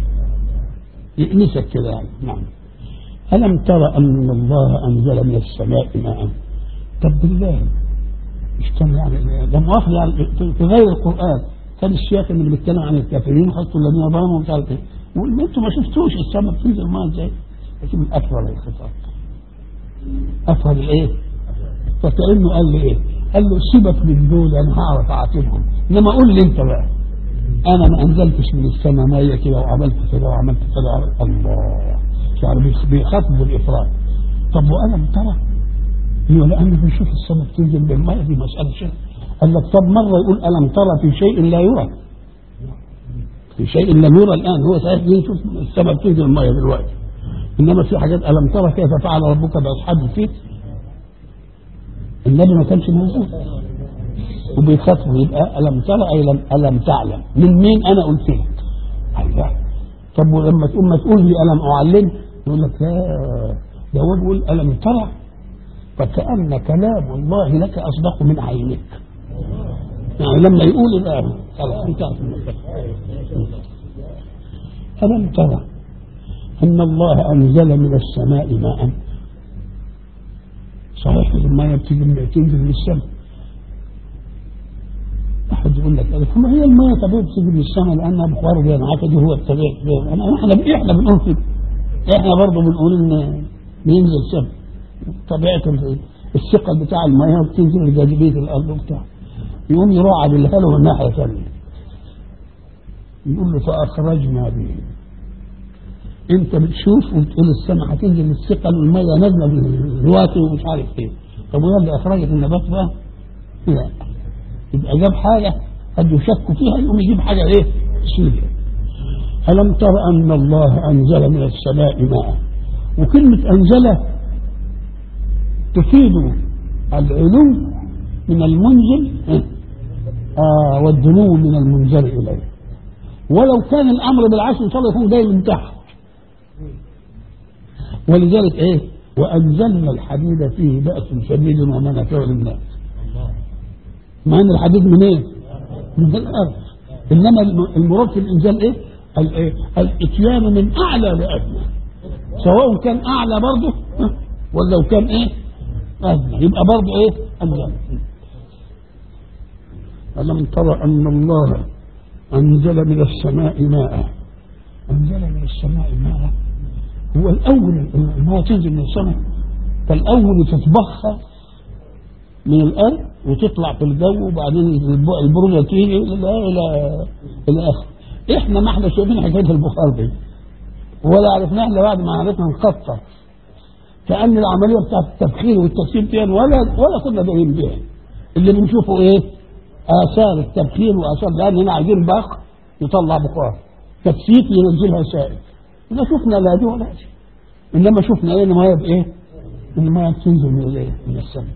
يؤنسك كده يعني نعم ألم تر أن الله أنزل من السماء ماء طب بالله مش كان يعني ده مؤاخذة يعني في غير القرآن كان الشيخ اللي بيتكلم عن الكافرين خاصة الذين ظلموا ومش عارف ايه يقول انتوا ما شفتوش السماء بتنزل ماء ازاي لكن أفضل الخطاب أفضل الايه فكأنه قال لي ايه قال له سيبك من دول انا هعرف اعاتبهم انما قول لي انت بقى انا ما انزلتش من السماء ميه كده وعملت كده وعملت كده الله يعني بيخاطب بالافراد طب والم ترى هو لانه بنشوف السماء بتنزل بالماء دي مساله شيء قال لك طب مره يقول الم ترى في شيء لا يرى في شيء لم يرى الان هو صحيح بنشوف السماء بتنزل الماء دلوقتي انما في حاجات الم ترى كيف فعل ربك باصحاب الفيل النبي ما كانش موجود وبيخاطبه يبقى الم ترى اي لم الم تعلم من مين انا قلت لك الله طب ولما تقول ما تقول لي الم اعلم يقول لك لا ده هو بيقول الم ترى فكأن كلام الله لك أصدق من عينك يعني لما يقول الآن خلاص انتهت ألم ترى أن الله أنزل من السماء ماء صحيح الماء بتيجي تنزل من السماء أحد يقول لك ثم هي الماء طبيعي بتيجي من السماء لأنها بخار بينعقد وهو الطبيعي احنا احنا بنقول كده احنا برضه بنقول ان بينزل سماء طبيعة الثقل بتاع المياه بتنزل لجاذبية الأرض وبتاع يقوم يروح عدلها له من ناحية ثانية يقول له فأخرجنا به أنت بتشوف وبتقول السماء هتنزل الثقل والمية نازلة بالوقت ومش عارف ايه طب وهي اللي أخرجت النبات بقى؟ لا يبقى جاب حاجة قد يشك فيها يقوم يجيب حاجة ايه؟ سودة ألم تر أن الله أنزل من السماء ماء وكلمة أنزل تفيد العلو من المنزل آه والدنو من المنزل إليه ولو كان الأمر بالعكس إن شاء الله يكون جاي من تحت ولذلك إيه وأنزلنا الحديد فيه بأس شديد ومنافع للناس مع أن الحديد من إيه؟ من الأرض إنما المراد في الإنزال إيه؟ الإيه؟ الإتيان من أعلى لأدنى سواء كان أعلى برضه ولا لو كان إيه؟ أدنى يبقى برضه إيه؟ أنزل ألم ترى أن الله أنزل من السماء ماء أنزل من السماء ماء هو الأول الماء تنزل من السماء فالأول تتبخر من الأرض وتطلع في الجو وبعدين البرودة تيجي إلى إلى إلى آخر إحنا ما إحنا شايفين حكاية البخار دي ولا عرفناها إلا بعد ما عرفنا نقطع كأن العملية بتاعت التبخير والتسيير دي ولا ولا كنا دايرين بيها اللي بنشوفه إيه؟ آثار التبخير وآثار لأن هنا عايزين بخ يطلع بخار تبسيط ينزلها سائل لا شفنا لا دي ولا شيء إنما شفنا إيه المية بإيه؟ المية بتنزل من الإيه؟ من السماء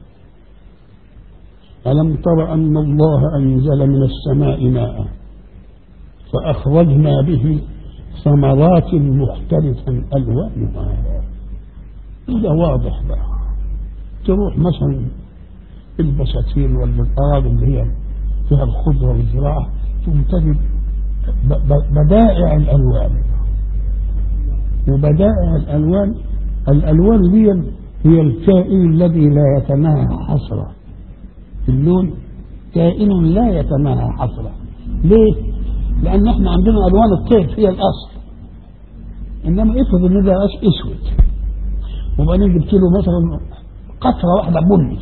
ألم تر أن الله أنزل من السماء ماء فأخرجنا به ثمرات مختلفا ألوانها ده واضح بقى تروح مثلا البساتين ولا الأراضي اللي هي فيها الخضرة والزراعة ثم تجد بدائع الألوان وبدائع الألوان الألوان دي هي الكائن الذي لا يتناهى حصرة اللون كائن لا يتناهى حصرة ليه؟ لأن احنا عندنا ألوان الطيف هي الأصل إنما افرض إن ده أسود وبعدين جبت له مثلا قطرة واحدة بني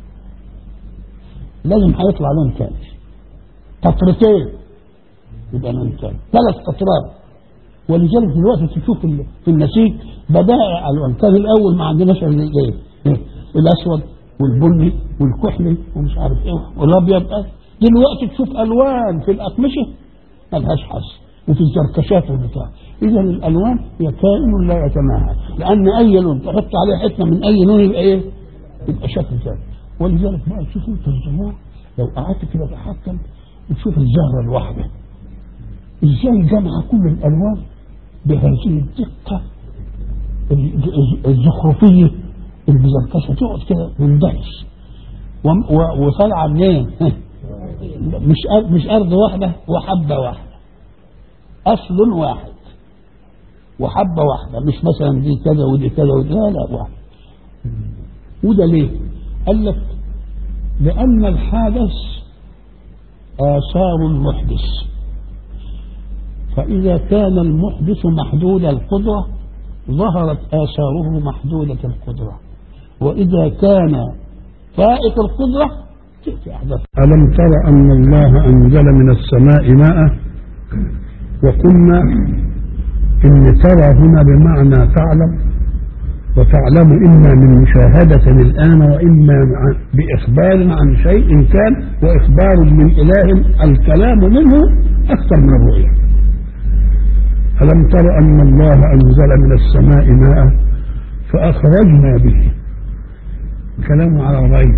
لازم هيطلع لون ثاني قطرتين يبقى لون ثاني ثلاث قطرات ولذلك دلوقتي تشوف في النسيج بدائع الوان كان الاول ما عندناش الا ايه الاسود والبني والكحلي ومش عارف ايه والابيض دلوقتي تشوف الوان في الاقمشه ملهاش حظ وفي الزركشات والبتاع اذا الالوان هي كائن لا يتناهى لان اي لون تحط عليه حته من اي لون يبقى ايه؟ يبقى شكل ثاني ولذلك بقى تشوف انت الزهور لو قعدت كده تحكم وتشوف الزهره الواحده ازاي جمع كل الالوان بهذه الدقه الزخرفيه البزركشه تقعد كده مندهش وطالعه منين؟ مش مش ارض واحده وحبه واحده اصل واحد وحبه واحده مش مثلا دي كذا ودي كذا ودي لا لا واحد وده ليه؟ قال لك لأن الحادث آثار المحدث فإذا كان المحدث محدود القدرة ظهرت آثاره محدودة القدرة وإذا كان فائق القدرة تأتي أحداث ألم تر أن الله أنزل من السماء ماء وقلنا إن ترى هنا بمعنى تعلم وتعلم إما من مشاهدة الآن وإما بإخبار عن شيء كان وإخبار من إله الكلام منه أكثر من الرؤية ألم تر أن الله أنزل من السماء ماء فأخرجنا به كلامه على الغيب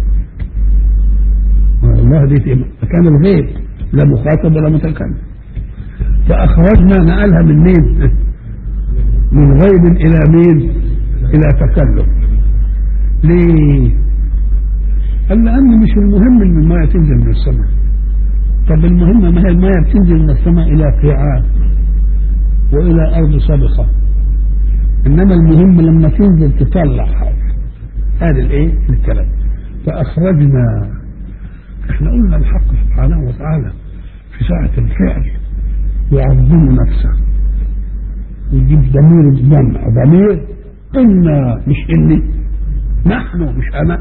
الله دي في مكان الغيب لا مخاطب ولا متكلم فأخرجنا نقلها من مين؟ من غيب إلى مين؟ إلى تكلم ليه؟ قال لأن مش المهم إن الماء تنزل من السماء طب المهم ما هي الماء بتنزل من السماء إلى قيعان وإلى أرض سابقة إنما المهم لما تنزل تطلع حاجة هذا الإيه؟ الكلام فأخرجنا احنا قلنا الحق سبحانه وتعالى في ساعة الفعل يعظم نفسه يجيب ضمير الجمع ضمير إنا مش إني نحن مش أنا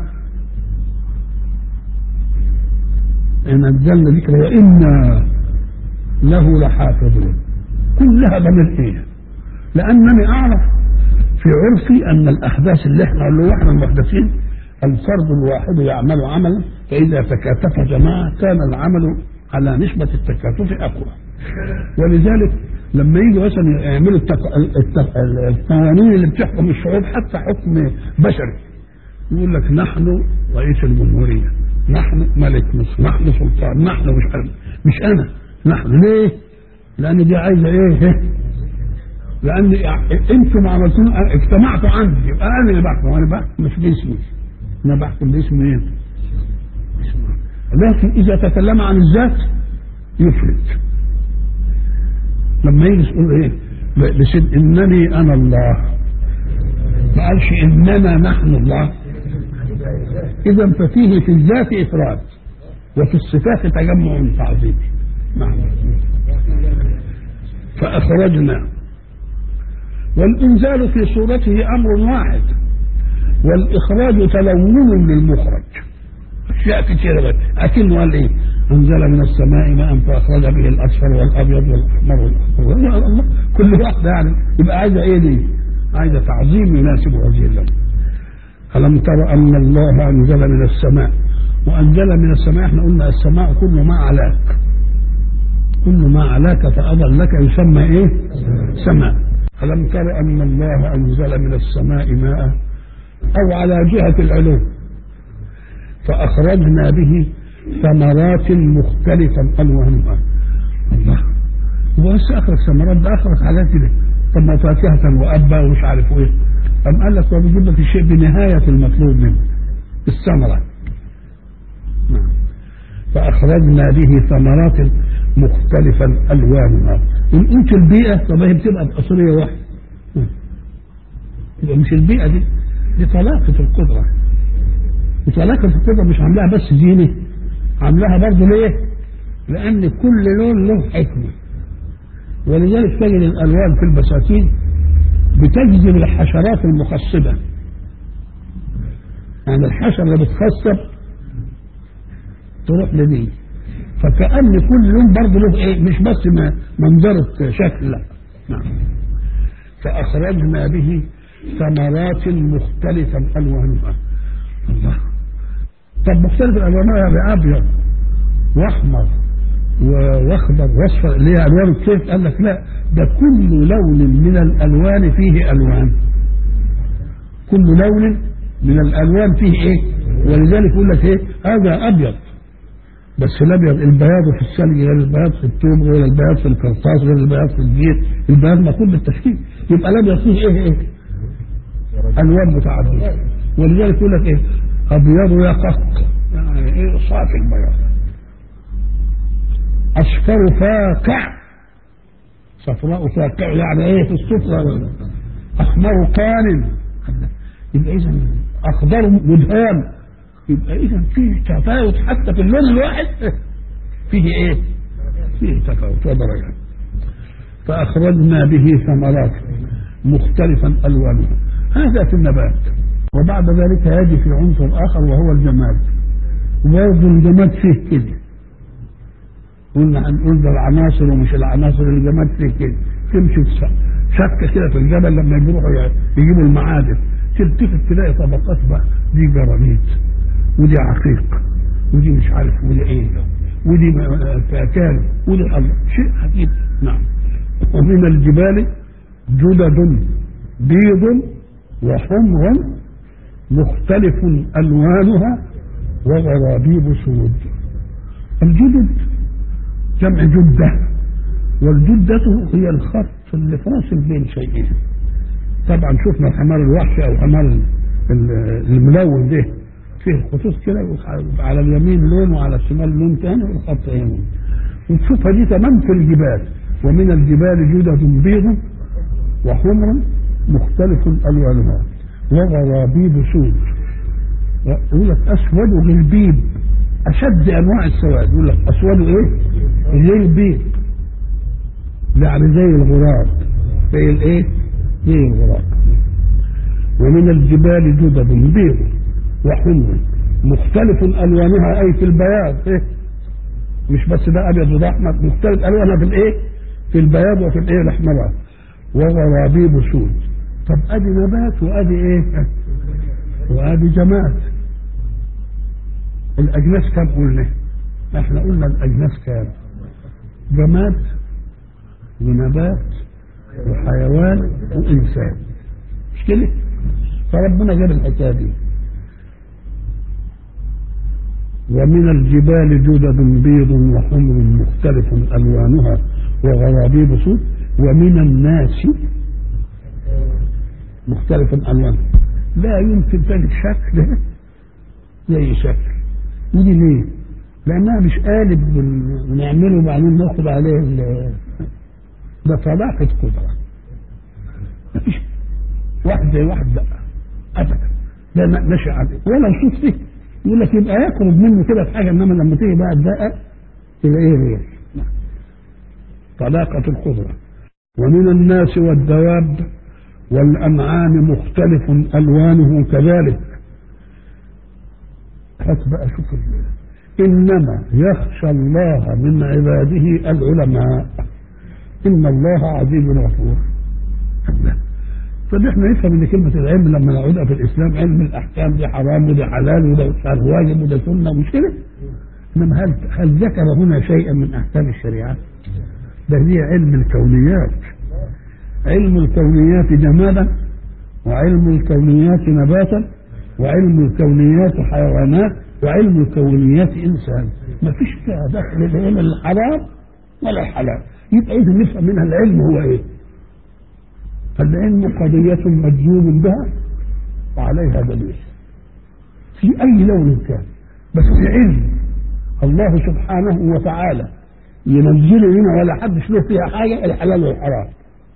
إن الجل ذكر وإنا له لحافظون كلها ضمير إيه لأنني أعرف في عرفي أن الأحداث اللي احنا اللي احنا المحدثين الفرد الواحد يعمل عملا فإذا تكاتف جماعة كان العمل على نسبة التكاتف أقوى ولذلك لما يجي مثلا يعملوا التق... التق... القوانين اللي بتحكم الشعوب حتى حكم بشري يقول لك نحن رئيس الجمهورية نحن ملك مصر نحن سلطان نحن مش أنا مش أنا نحن ليه؟ لأن دي عايزة إيه؟ لأن أنتم عملتوا اجتمعتوا عندي يبقى أنا اللي بحكم وأنا بحكم مش باسمي أنا بحكم باسم مين؟ لكن إذا تكلم عن الذات يفلت لما يجي يقول ايه بسد انني انا الله ما قالش اننا نحن الله اذا ففيه في الذات افراد وفي الصفات تجمع تعظيمي نعم فاخرجنا والانزال في صورته امر واحد والاخراج تلون للمخرج اشياء كثيره اكن قال ايه انزل من السماء ماء فاخرج به الاصفر والابيض والاحمر والاخضر الله كل واحده يعني يبقى عايزه ايه دي؟ عايزه تعظيم يناسب هذه اللون الم تر ان الله انزل من السماء وانزل من السماء احنا قلنا السماء كل ما علاك كل ما علاك فاضلك يسمى ايه؟ سماء الم تر ان الله انزل من السماء ماء او على جهه العلو فاخرجنا به ثمرات مختلفة ألوانها الله هو بس أخرج ثمرات ده أخرج حاجات كده طب ما فاكهة وأبا ومش عارف إيه أم قال لك هو بيجيب لك الشيء بنهاية المطلوب منه الثمرة نعم فأخرجنا به ثمرات مختلفا ألوانها إن قلت البيئة طب هي بتبقى بأصلية واحدة يبقى مش البيئة دي دي طلاقة القدرة وطلاقة القدرة مش عاملاها بس زينة عاملاها برضه ليه؟ لأن كل لون له حكمة ولذلك تجد الألوان في البساتين بتجذب الحشرات المخصبة يعني الحشرة اللي بتخصب تروح لدي فكأن كل لون برضه له ايه مش بس منظرة شكل لا نعم فأخرجنا به ثمرات مختلفا ألوانها الله طب مختلف الالوان يا ابيض واحمر و- واخضر واصفر اللي هي الوان الكيف قال لك لا ده كل لون من الالوان فيه الوان كل لون من الالوان فيه ايه ولذلك يقول لك ايه هذا ابيض بس الابيض البياض في الثلج غير البياض في الثوب غير البياض في القرطاس غير البياض في الزيت البياض مطلوب بالتشكيل يبقى الابيض فيه ايه ايه الوان متعدده ولذلك يقول لك ايه ابيض يقق يعني ايه صافي البياض اصفر فاقع صفراء فاقع يعني ايه في السفرة احمر قارن يبقى اذا اخضر مدهام يبقى اذا فيه تفاوت حتى في اللون الواحد فيه ايه فيه تفاوت ودرجات فاخرجنا به ثمرات مختلفا الوانها هذا في النبات وبعد ذلك يجي في عنصر اخر وهو الجماد وبرضه الجماد فيه كده قلنا هنقول ده العناصر ومش العناصر الجماد فيه كده تمشي في ش- شكه كده في الجبل لما يروحوا ي- يجيبوا المعادن تلتفت تلاقي طبقات بقى دي جرانيت ودي عقيق ودي مش عارف ودي ايه ودي م- فاكان ودي الله شيء عجيب نعم ومن الجبال جدد بيض وحمر مختلف الوانها وغرابيب سود الجدد جمع جدة والجدة هي الخط اللي فاصل بين شيئين طبعا شفنا الحمار الوحشي او الحمار ال- ال- الملون ده فيه خطوط كده على اليمين لون وعلى الشمال لون تاني والخط يمين وتشوفها دي تمام في الجبال ومن الجبال جدد بيض وحمر مختلف الوانها وغرابيب سود يقول لك اسود غلبيب اشد انواع السواد يقول لك اسود ايه غلبيب يعني زي الغراب زي الايه زي الغراب ومن الجبال جدد بيض وحمر مختلف الوانها اي في البياض ايه مش بس ده ابيض وده احمر مختلف الوانها في الايه في البياض وفي الايه الاحمرات وغرابيب سود طب ادي نبات وادي ايه وادي جماد الاجناس كام قلنا احنا قلنا الاجناس كام جماد ونبات وحيوان وانسان مش كده فربنا جاب الحكايه دي ومن الجبال جدد بيض وحمر مختلف الوانها وغرابيب سود ومن الناس مختلف الوانها لا يمكن تجد شكل زي شكل ودي ليه؟ لانها مش قالب بن- بنعمله وبعدين ناخد عليه ال- ده طلاقة قدرة مفيش واحد زي واحد لا ابدا ده ن- نشأ عليه ولا صوت فيه يقول لك يبقى يقرب منه كده في حاجه انما لما تيجي بقى تدقق تلاقيه غير نعم. طلاقة القدرة ومن الناس والدواب والأنعام مختلف ألوانه كذلك هات بقى شوف ال- إنما يخشى الله من عباده العلماء إن الله عزيز غفور الله. طب احنا نفهم ان كلمة العلم لما نعودها في الاسلام علم الاحكام دي حرام وده حلال وده مش عارف واجب وده سنة مش كده؟ انما هل هل ذكر هنا شيئا من احكام الشريعة؟ ده هي علم الكونيات علم الكونيات جمادا وعلم الكونيات نباتا وعلم الكونيات حيوانات وعلم الكونيات انسان ما فيش فيها دخل العلم الحرام ولا الحلال يبقى اذا نفهم منها العلم هو ايه فالعلم قضية مجزوم بها وعليها دليل في أي لون كان بس علم الله سبحانه وتعالى ينزله هنا ولا حدش له فيها حاجة الحلال والحرام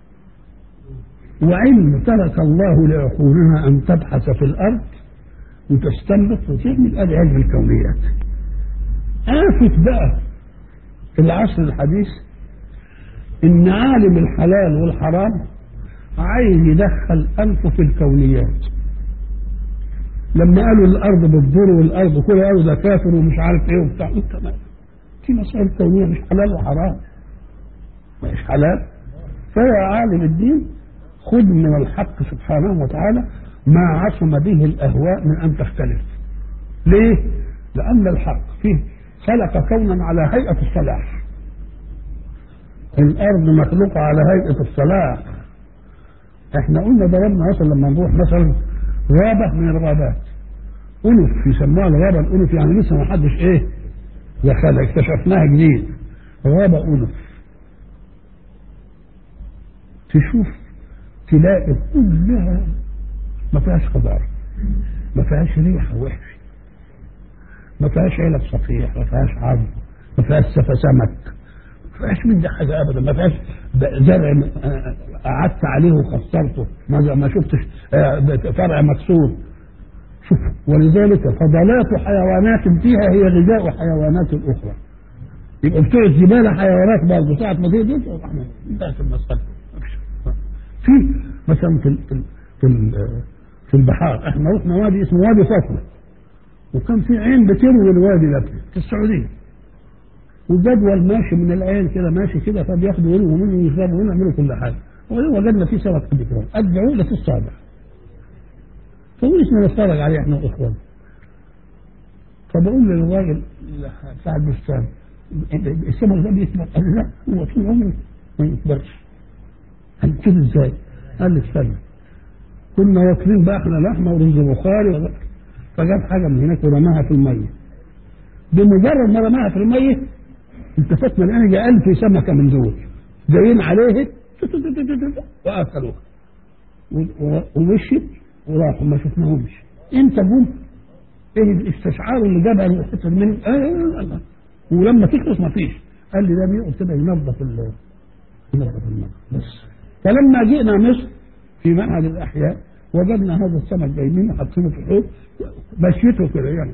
وعلم ترك الله لعقولنا أن تبحث في الأرض وتستنبط وتعمل ادي علم الكونيات آفة بقى في العصر الحديث إن عالم الحلال والحرام عايز يدخل أنفه في الكونيات لما قالوا الأرض بتضر والأرض كل قالوا ده كافر ومش عارف إيه وبتاع أنت ما في مسائل كونية مش حلال وحرام مش حلال فيا عالم الدين خذ من الحق سبحانه وتعالى ما عصم به الأهواء من أن تختلف ليه؟ لأن الحق فيه خلق كونا على هيئة الصلاح الارض مخلوقه على هيئه الصلاح احنا قلنا ضربنا مثلا لما نروح مثلا غابه من الغابات انف يسموها الغابه الانف يعني لسه ما حدش ايه دخلها اكتشفناها جديد غابه انف تشوف تلاقي كلها ما فيهاش خضار ما فيهاش ريحه وحشه ما فيهاش علب صفيح ما فيهاش عظم ما فيهاش سفة سمك ما فيهاش من ده حاجه ابدا ما فيهاش زرع آه، قعدت عليه وخسرته ما ما شفتش آه، فرع مكسور شوف ولذلك فضلات حيوانات فيها هي غذاء حيوانات اخرى يبقى بتوع الزباله حيوانات برضه ساعه ما تيجي انتهت المساله في مثلا في ال- في ال- في ال- في البحار احنا رحنا وادي اسمه وادي فاطمه وكان في عين بتروي الوادي ده في السعوديه وجدول ماشي من العين كده ماشي كده فبياخدوا يرووا منه ويشربوا منه يعملوا كل حاجه وجدنا فيه سمك قد كده قد عقله الصابع فوقفنا نتفرج عليه احنا واخواننا فبقول للراجل بتاع البستان السمك ده بيكبر قال لي لا هو طول عمره ما يكبرش قال كده ازاي؟ قال لي استنى كنا واكلين بقى احنا لحمه ورز بخاري فجاب حاجه من هناك ورماها في الميه بمجرد ما رماها في الميه التفتنا لقينا جاء ألف سمكه من دول جايين عليه واكلوها ومشيت وراحوا ما شفناهمش انت جم ايه الاستشعار اللي جابها الحته دي من آه الله ولما تخلص ما فيش قال لي ده بيقعد كده ينظف ال ينظف الماء بس فلما جئنا مصر في معهد الاحياء وجدنا هذا السمك جايبينه حاطينه في الحوض مشيته كده يعني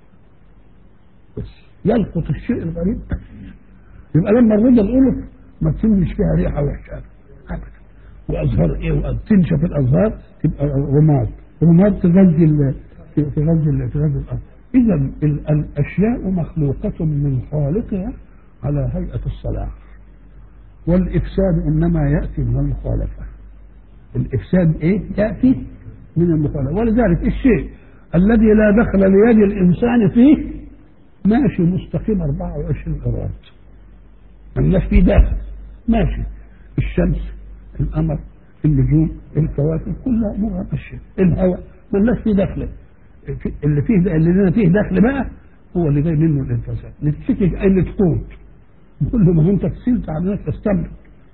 بس يلقط الشيء الغريب يبقى لما الرجل الألف ما تسمش فيها ريحه وحشه ابدا وازهار ايه وتنشف الازهار تبقى رماد رماد تغذي ال- تغذي ال- تغذي الارض اذا ال- الاشياء مخلوقه من خالقها على هيئه الصلاح والافساد انما ياتي من المخالفه الافساد ايه ياتي من المخالفه ولذلك الشيء الذي لا دخل ليد الانسان فيه ماشي مستقيم 24 قرار ملناش فيه داخل ماشي الشمس القمر النجوم الكواكب كلها امورها ماشيه الهواء ملناش فيه دخل اللي فيه اللي لنا فيه دخل بقى هو اللي جاي منه الانفساد نتفكك اللي تقود كل ما انت كسلت على الناس تستنبط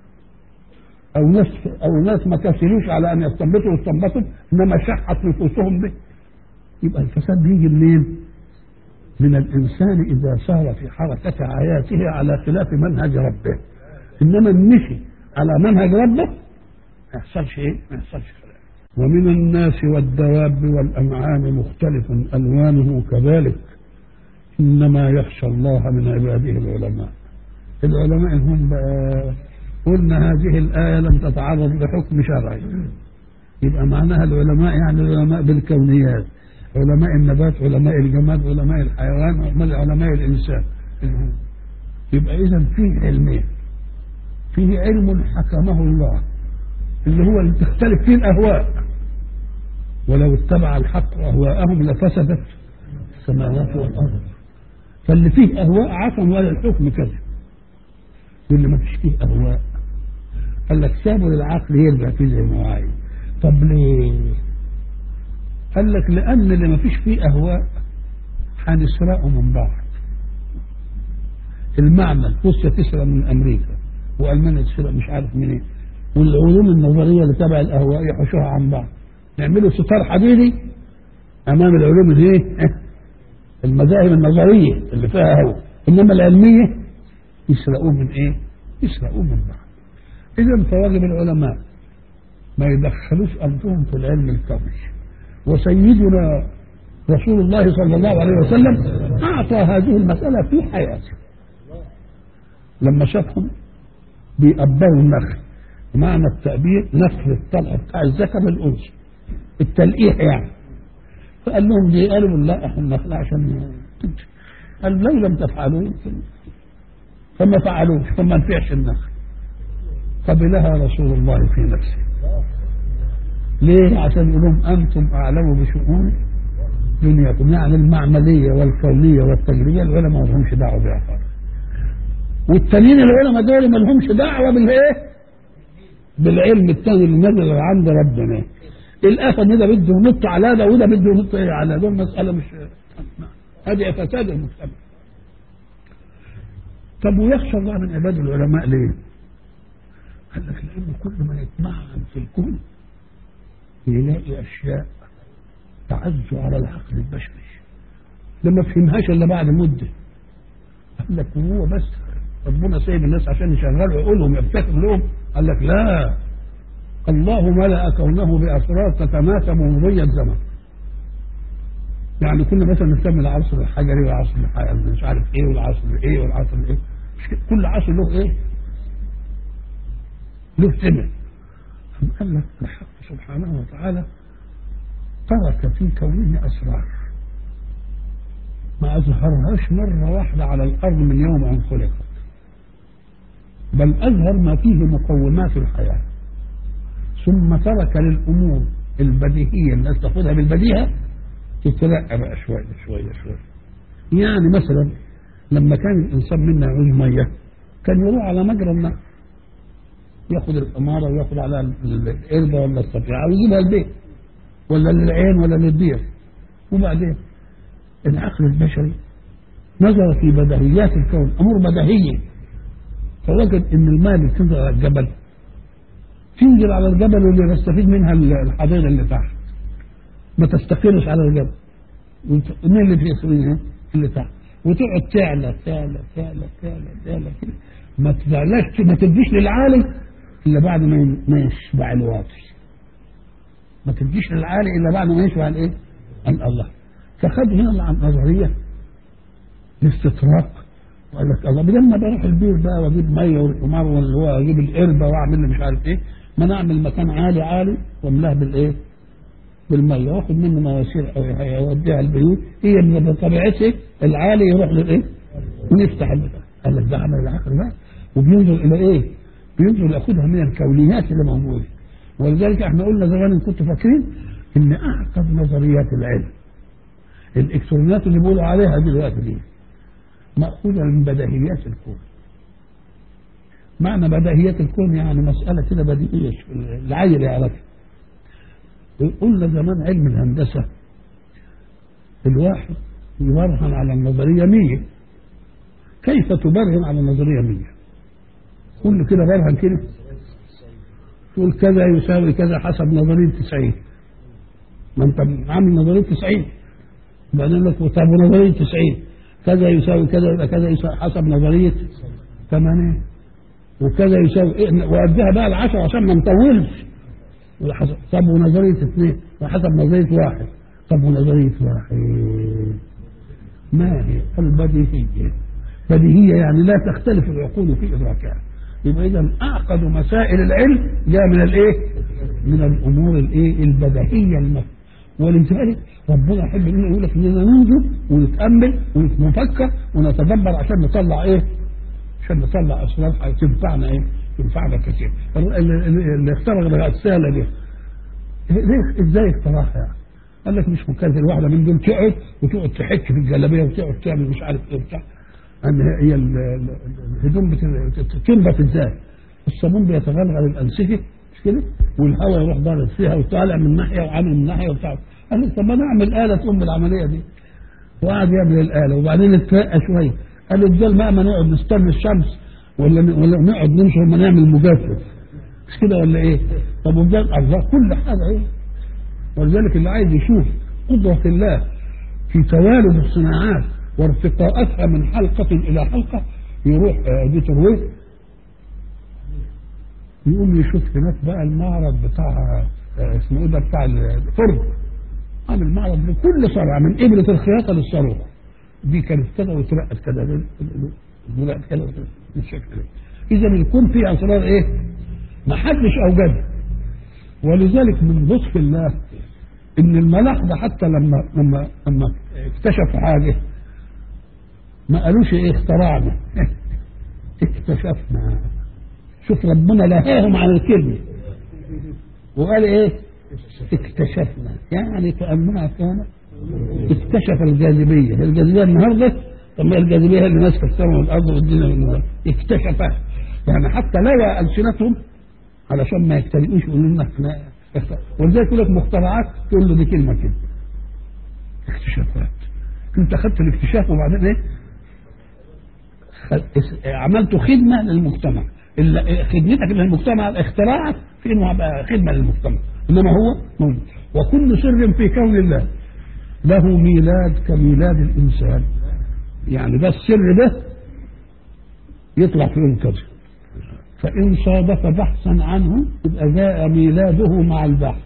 او ناس او ناس ما كسلوش على ان يستنبطوا واستنبطوا انما شحت نفوسهم به يبقى الفساد بيجي منين؟ من الانسان اذا سار في حركه حياته على خلاف منهج ربه انما مشي على منهج ربه ما يحصلش ايه؟ ما يحصلش خلاف ومن الناس والدواب والانعام مختلف الوانه كذلك انما يخشى الله من عباده العلماء العلماء هم بقى قلنا هذه الآية لم تتعرض لحكم شرعي يبقى معناها العلماء يعني العلماء بالكونيات علماء النبات علماء الجماد علماء الحيوان علماء الإنسان يبقى إذا فيه علمين فيه علم حكمه الله اللي هو اللي تختلف فيه الأهواء ولو اتبع الحق أهواءهم لفسدت السماوات والأرض فاللي فيه أهواء عفوا ولا الحكم كذا واللي ما فيش فيه أهواء قال لك سابوا للعقل يرجع فيه زي ما هو عايز طب ليه؟ قال لك لأن اللي ما فيش فيه أهواء هنسرقه من بعض المعمل روسيا تسرق من أمريكا وألمانيا تسرق مش عارف منين والعلوم النظرية اللي تبع الأهواء يحوشوها عن بعض يعملوا ستار حديدي أمام العلوم الايه؟ المذاهب النظرية اللي فيها هوا إنما العلمية يسرقوه من إيه؟ يسرقوه من بعض إذا فواجب العلماء ما يدخلوش أنفسهم في العلم الكوني وسيدنا رسول الله صلى الله عليه وسلم أعطى هذه المسألة في حياته لما شافهم بيقبلوا النخل معنى التأبير نفل الطلع بتاع الذكر للأنثى التلقيح يعني فقال لهم دي قالوا لا احنا النخل عشان تنتج قال لو لم تفعلوا فما فعلوش فما نفعش النخل قبلها رسول الله في نفسه ليه عشان يقول لهم انتم اعلموا بشؤون دنياكم يعني المعمليه والكونيه والتجريبيه العلماء ما لهمش دعوه بها خالص والتانيين العلماء دول ما لهمش دعوه بالايه؟ بالعلم التاني اللي نزل عند ربنا الافه ان ده بده ينط على ده وده بده ينط إيه على ده المساله مش هذه فساد المجتمع طب ويخشى الله من عباد العلماء ليه؟ قال لك لأن كل ما يتمعن في الكون يلاقي أشياء تعز على العقل البشري ده ما فهمهاش إلا بعد مدة قال لك وهو بس ربنا سايب الناس عشان يشغلوا عقولهم يفتكر لهم قال لك لا الله ملأ كونه بأسرار تتناسب مضي الزمن يعني كنا مثلا نسمي العصر الحجري والعصر الحجري مش عارف ايه والعصر ايه والعصر ايه كل عصر له ايه له سمة قال لك الحق سبحانه وتعالى ترك في كونه أسرار ما أظهرهاش مرة واحدة على الأرض من يوم أن خلقت بل أظهر ما فيه مقومات الحياة ثم ترك للأمور البديهية الناس تاخذها بالبديهة تترقى بقى شوية شوية شوية يعني مثلا لما كان الإنسان منا يعوز مية كان يروح على مجرى النهر ياخد الأمارة وياخد على القربة ولا الصفيعة ويجيبها البيت ولا للعين ولا للبير وبعدين العقل البشري نظر في بديهيات الكون أمور بديهية فوجد إن الماء اللي بتنزل على الجبل تنزل على الجبل واللي يستفيد منها الحضيض اللي تحت ما تستقرش على الجبل مين اللي فيه اللي تحت وتقعد تعلى تعلى تعلى تعلى تعلى كده ما تزعلش ما تديش للعالي الا بعد ما ما يشبع الواطي ما تديش للعالي الا بعد ما يشبع الايه؟ الله فخد هنا النظريه الاستطراق وقال لك الله بدل ما بروح البير بقى واجيب ميه والحمار واللي هو اجيب القربه واعمل مش عارف ايه ما نعمل مكان عالي عالي واملاه بالايه؟ بالميه واخد منه مواسير اوديها البيوت هي من طبيعتها العالي يروح للايه؟ ونفتح البتاع قال لك ده عمل العقل بقى وبينظر الى ايه؟ بينظر ياخدها من الكونيات اللي موجوده ولذلك احنا قلنا زمان ان كنتوا فاكرين ان اعقد نظريات العلم الالكترونيات اللي بيقولوا عليها دلوقتي دي ماخوذه من بديهيات الكون معنى بديهيات الكون يعني مساله كده بديهيه العيل يعرفها قلنا زمان علم الهندسه الواحد يبرهن على النظريه 100 كيف تبرهن على النظريه 100 كل كده برهن كده تقول كذا يساوي كذا حسب نظريه 90 ما انت عامل نظريه 90 بعدين لك طب نظريه 90 كذا يساوي كذا يبقى كذا يساوي حسب نظريه 8 وكذا يساوي إيه واديها بقى العشرة عشان ما نطولش طب ونظريه اثنين وحسب نظريه واحد طب ونظريه واحد ما هي البديهيه بديهيه يعني لا تختلف العقول في ادراكها يبقى اذا اعقد مسائل العلم جاء من الايه؟ من الامور الايه؟ البديهيه المف... ولذلك ربنا يحب انه يقول لك اننا ننظر ونتامل ونفكر ونتدبر عشان نطلع ايه؟ عشان نطلع اسرار تنفعنا ايه؟ تنفعنا كثير. اللي اخترع الغساله دي ليه ازاي اخترعها يعني؟ قال لك مش مكلف الواحده من دول تقعد وتقعد تحك في الجلابيه وتقعد تعمل مش عارف ايه بتاع ان هي الهدوم بتنبت ازاي؟ الصابون بيتغلغل الانسجه مش كده؟ والهواء يروح ضارب فيها وطالع من ناحيه وعامل من ناحيه وبتاع قال لك طب ما نعمل اله تقوم بالعمليه دي وقعد يعمل الاله وبعدين اترقى شويه قال الدول بقى ما نقعد نستنى الشمس ولا ولا نقعد نمشي وما نعمل مجفف مش كده ولا ايه؟ طب وبجد الله كل حاجه ايه؟ ولذلك اللي عايز يشوف قدرة الله في توالد الصناعات وارتقاءاتها من حلقة إلى حلقة يروح دي ترويه يقوم يشوف هناك بقى المعرض بتاع اسمه ايه ده بتاع الفرن عامل معرض لكل صنعة من إبرة الخياطة للصاروخ دي كانت كذا وترقت كذا دلوقتي كذا بالشكل ده إذا الكون فيه أسرار إيه؟ ما حدش أوجدها ولذلك من لطف الله ان الملاحظه حتى لما لما لما اكتشفوا حاجه ما قالوش ايه اخترعنا اكتشفنا شوف ربنا لهاهم عن الكلمه وقال ايه اكتشفنا يعني كانها كانت اكتشف الجاذبيه الجاذبيه النهارده طب ما الجاذبيه هي اللي ماسكه السماء والارض والدنيا والنظام اكتشفها يعني حتى لوى السنتهم علشان ما يختلقوش يقولوا لنا احنا ولذلك يقول لك مخترعات تقول له دي كلمه كده اكتشافات انت خدت الاكتشاف وبعدين ايه خد- عملت خدمه للمجتمع ال- خدمتك للمجتمع اختراعك في انه هبقى خدمه للمجتمع انما هو موجود وكل سر في كون الله له ميلاد كميلاد الانسان يعني ده السر ده يطلع في يوم كذا فان صادف بحثا عنه يبقى جاء ميلاده مع البحث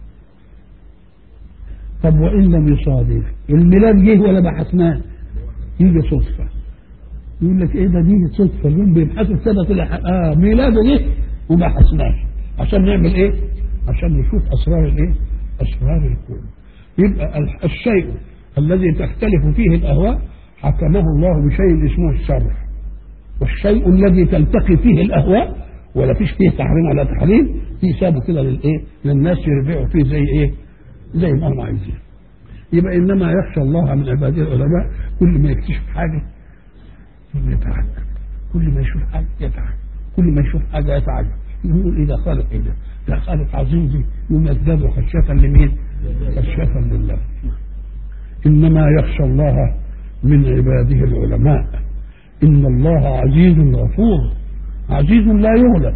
طب وان لم يصادف الميلاد جه ولا بحثناه يجي صدفه يقول لك ايه ده دي صدفه اليوم بيبحثوا السنه كل ح- اه ميلاده جه وما حسناش عشان نعمل ايه؟ عشان نشوف اسرار الايه؟ اسرار الكون يبقى ال- الشيء الذي تختلف فيه الاهواء حكمه الله بشيء اسمه الشرع والشيء الذي تلتقي فيه الاهواء ولا فيش فيه تحريم ولا تحليل في سابه كده للايه؟ للناس يربعوا فيه زي ايه؟ زي ما هم عايزين يبقى انما يخشى الله من عباده العلماء كل ما يكتشف حاجه يتعجب كل ما يشوف حاجه يتعجب كل ما يشوف حاجه يتعجب يقول ايه ده خالق ايه ده ده خالق عظيم دي يوم يزداد خشيه لمين؟ خشيه لله انما يخشى الله من عباده العلماء ان الله عزيز غفور عزيز لا يغلب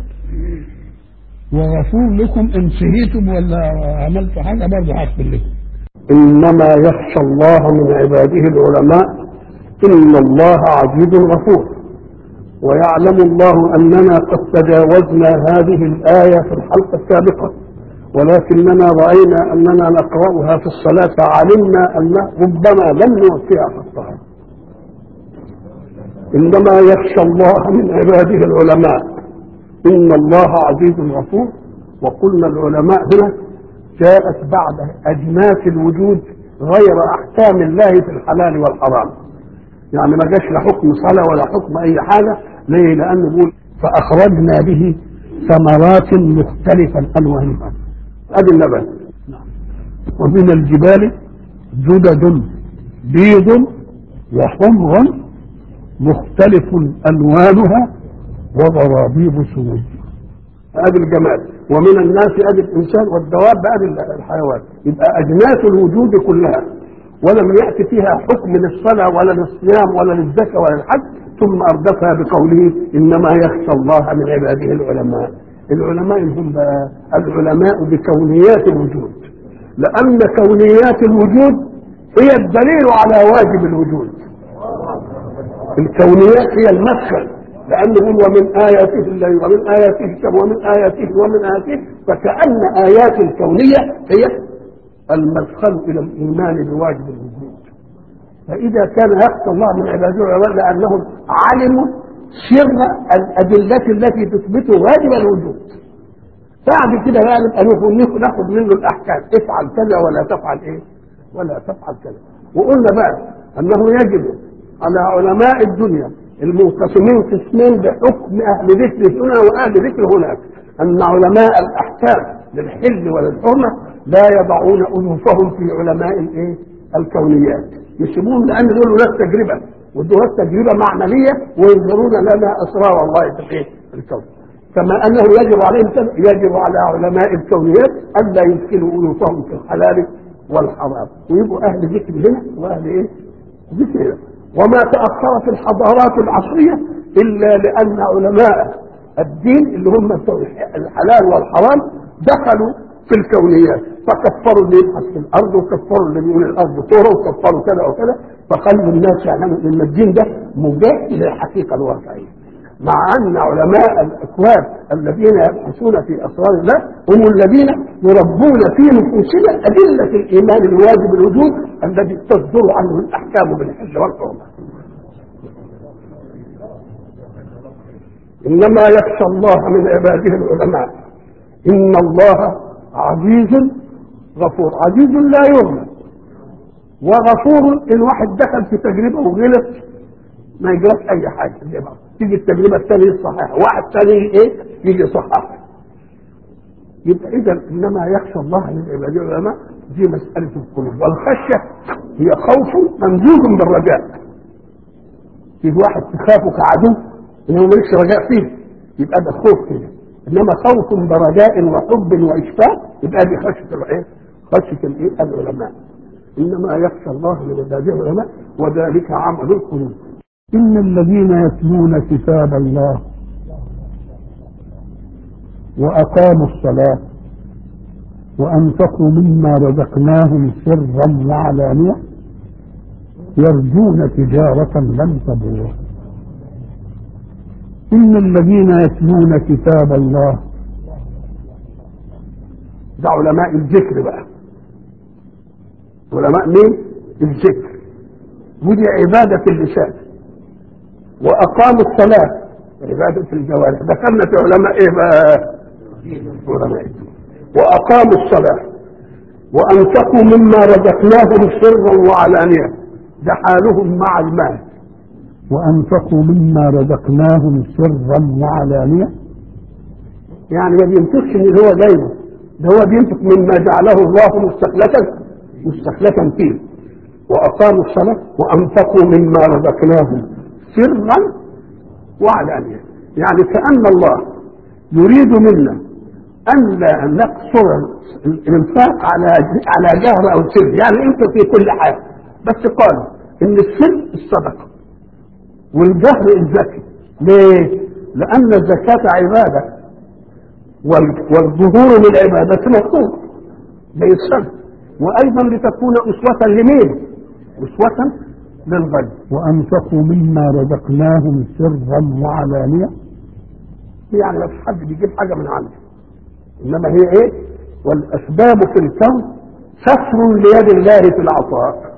وغفور لكم ان سهيتم ولا عملتوا حاجه برضه هغفر لكم إنما يخشى الله من عباده العلماء إن الله عزيز غفور ويعلم الله أننا قد تجاوزنا هذه الآية في الحلقة السابقة ولكننا رأينا أننا نقرأها في الصلاة فعلمنا أن ربما لم نوفيها حقها إنما يخشى الله من عباده العلماء إن الله عزيز غفور وقلنا العلماء هنا جاءت بعد أجناس الوجود غير أحكام الله في الحلال والحرام يعني ما جاش لا حكم صلاة ولا حكم أي حاجة ليه لأنه بيقول فأخرجنا به ثمرات مختلفا ألوانها أدي النبات ومن الجبال جدد بيض وحمر مختلف ألوانها وغرابيب سود ادي الجمال ومن الناس ادي الانسان والدواب ادي الحيوان يبقى اجناس الوجود كلها ولم ياتي فيها حكم للصلاه ولا للصيام ولا للزكاه ولا للحج ثم اردفها بقوله انما يخشى الله من عباده العلماء العلماء هم بقى العلماء بكونيات الوجود لان كونيات الوجود هي الدليل على واجب الوجود الكونيات هي المدخل لأنه يقول ومن آياته الليل ومن آياته الشمس ومن آياته ومن آياته فكأن آيات الكونية هي المدخل إلى الإيمان بواجب الوجود فإذا كان يخشى الله من عباده العلماء لأنهم علموا سر الأدلة التي تثبت واجب الوجود بعد كده بقى نبقى ناخد منه الأحكام افعل كذا ولا تفعل إيه ولا تفعل كذا وقلنا بقى أنه يجب على علماء الدنيا المنقسمين قسمين بحكم اهل ذكر هنا واهل ذكر هناك ان علماء الاحكام للحل وللحرمه لا يضعون انوفهم في علماء الايه؟ الكونيات يسيبون لان دول ناس تجربه ودول تجربه معمليه وينظرون لنا اسرار الله في الايه؟ الكون كما انه يجب عليهم كذا يجب على علماء الكونيات الا يدخلوا انوفهم في الحلال والحرام ويبقوا اهل ذكر هنا واهل ايه؟ ذكر هنا وما تأخرت الحضارات العصرية إلا لأن علماء الدين اللي هم بتوع الحلال والحرام دخلوا في الكونيات فكفروا اللي يبحث في الأرض وكفروا اللي بيقول الأرض طورة وكفروا كذا وكذا فخلوا الناس يعلموا أن الدين ده مجاه إلى الحقيقة الواقعية مع أن علماء الأكوان الذين يبحثون في أسرار الله هم الذين يربون في نفوسنا أدلة الإيمان الواجب الوجود الذي تصدر عنه الأحكام بالحج والحرمة إنما يخشى الله من عباده العلماء إن الله عزيز غفور عزيز لا يغلب وغفور إن واحد دخل في تجربة وغلط ما يجراش أي حاجة تيجي التجربة الثانية الصحيحة واحد ثاني إيه يجي يصحح يبقى إذا إنما يخشى الله من عباده العلماء دي مسألة القلوب والخشية هي خوف ممزوج بالرجاء في واحد تخافه كعدو انه مالكش رجاء فيه يبقى ده خوف كده انما خوف برجاء وحب واشفاق يبقى دي خشيه الايه؟ خشيه الايه؟ العلماء انما يخشى الله من عباده العلماء وذلك عمل القلوب إن الذين يتلون كتاب الله وأقاموا الصلاة وأنفقوا مما رزقناهم سرا وعلانية يرجون تجارة لن تبور إن الذين يتلون كتاب الله ده علماء الذكر بقى علماء مين؟ الذكر ودي عبادة اللسان وأقاموا الصلاة عبادة الجوارح دخلنا في علماء إيه بقى؟ علماء الدين وأقاموا الصلاة وأنفقوا مما رزقناهم سرا وعلانية ده حالهم مع المال وأنفقوا مما رزقناهم سرا وعلانية يعني ما بينفقش من اللي هو جايبه ده هو بينفق مما جعله الله مستخلفا مستخلفا فيه وأقاموا الصلاة وأنفقوا مما رزقناهم سرا وعلانية يعني كأن الله يريد منا أن لا نقصر الإنفاق على على جهر أو سر يعني أنت في كل حال بس قال إن السر الصدقة والجهر الزكي ليه؟ لأن الزكاة عبادة وال- والظهور من العبادة مطلوب زي الصدق وأيضا لتكون أسوة لمين؟ أسوة للغير وأنفقوا مما رزقناهم سرا وعلانية يعني ما فيش حد بيجيب حاجه من عنده انما هي ايه والاسباب في الكون ستر ليد الله في العطاء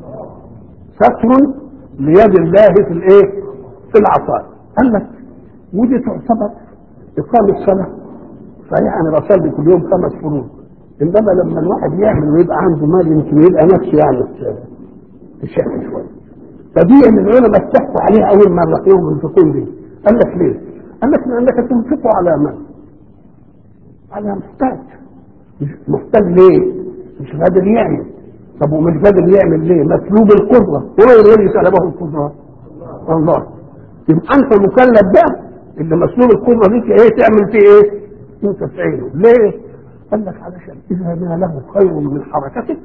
ستر ليد الله في الايه في العطاء قال لك ودي تعتبر اقامه الصلاه صحيح انا بصلي كل يوم خمس فروض انما لما الواحد يعمل ويبقى عنده مال يمكن يبقى نفسه يعني تشهد شويه فدي من العلماء اتفقوا عليها اول ما لقيهم ينفقون دي قال لك ليه؟ قال لك لانك تنفق على من؟ على محتاج مش محتاج ليه؟ مش قادر يعمل طب ومش قادر يعمل ليه؟ مسلوب القدره هو الذي سلبه القدره الله يبقى انت مكلف بقى اللي مسلوب القدره دي ايه تعمل فيه ايه؟ انت تعينه ليه؟ قال لك علشان اذا ما له خير من حركتك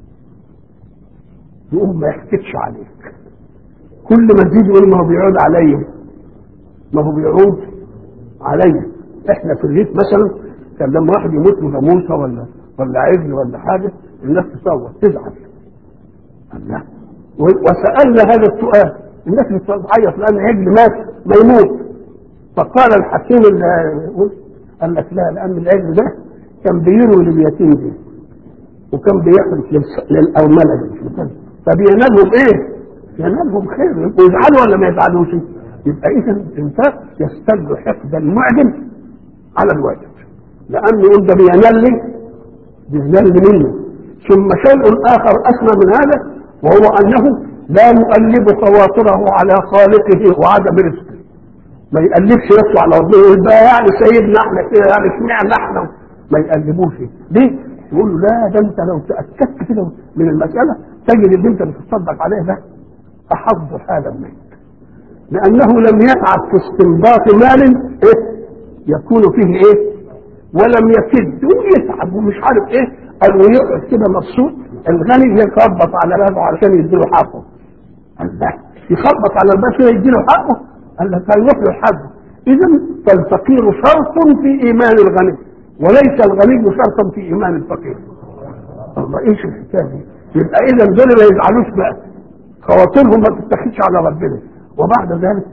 يقوم ما يحكتش عليك كل ما تزيد يقول ما هو بيعود عليا ما هو بيعود عليا احنا في الريف مثلا كان لما واحد يموت من جاموسه ولا ولا عجل ولا حاجه الناس تصوت تزعل الله و- وسالنا هذا السؤال الناس بتعيط لان عجل مات ما يموت فقال الحكيم اللي قال لك لا لان العجل ده كان بيروي لليتيم دي وكان بيحرس للس- للأرملة دي فبينالهم ايه؟ ينالهم خير يبقوا يزعلوا ولا ما يزعلوش؟ يبقى اذا الانفاق يستل حقد المعدم على الواجب لانه يقول ده بينال لي بينال لي منه ثم شيء اخر اسمى من هذا وهو انه لا يؤلب خواطره على خالقه وعدم رزقه ما يقلبش نفسه على ربنا يقول بقى يعني سيدنا احنا كده يعني اشمعنى احنا ما يقلبوش ليه؟ يقول له لا ده انت لو تاكدت كده من المساله تجد ان انت بتتصدق عليه ده احظ حالا منك لانه لم يتعب في استنباط مال ايه يكون فيه ايه ولم يكد ويتعب ومش عارف ايه قال ويقعد كده مبسوط الغني يخبط على بابه علشان يديله حقه قال لا يخبط على الباب كده يديله حقه قال لك هيروح له حقه اذا فالفقير شرط في ايمان الغني وليس الغني شرطا في ايمان الفقير الله ايش الحكايه دي يبقى اذا دول ما يزعلوش بقى خواطرهم ما تتخذش على ربنا وبعد ذلك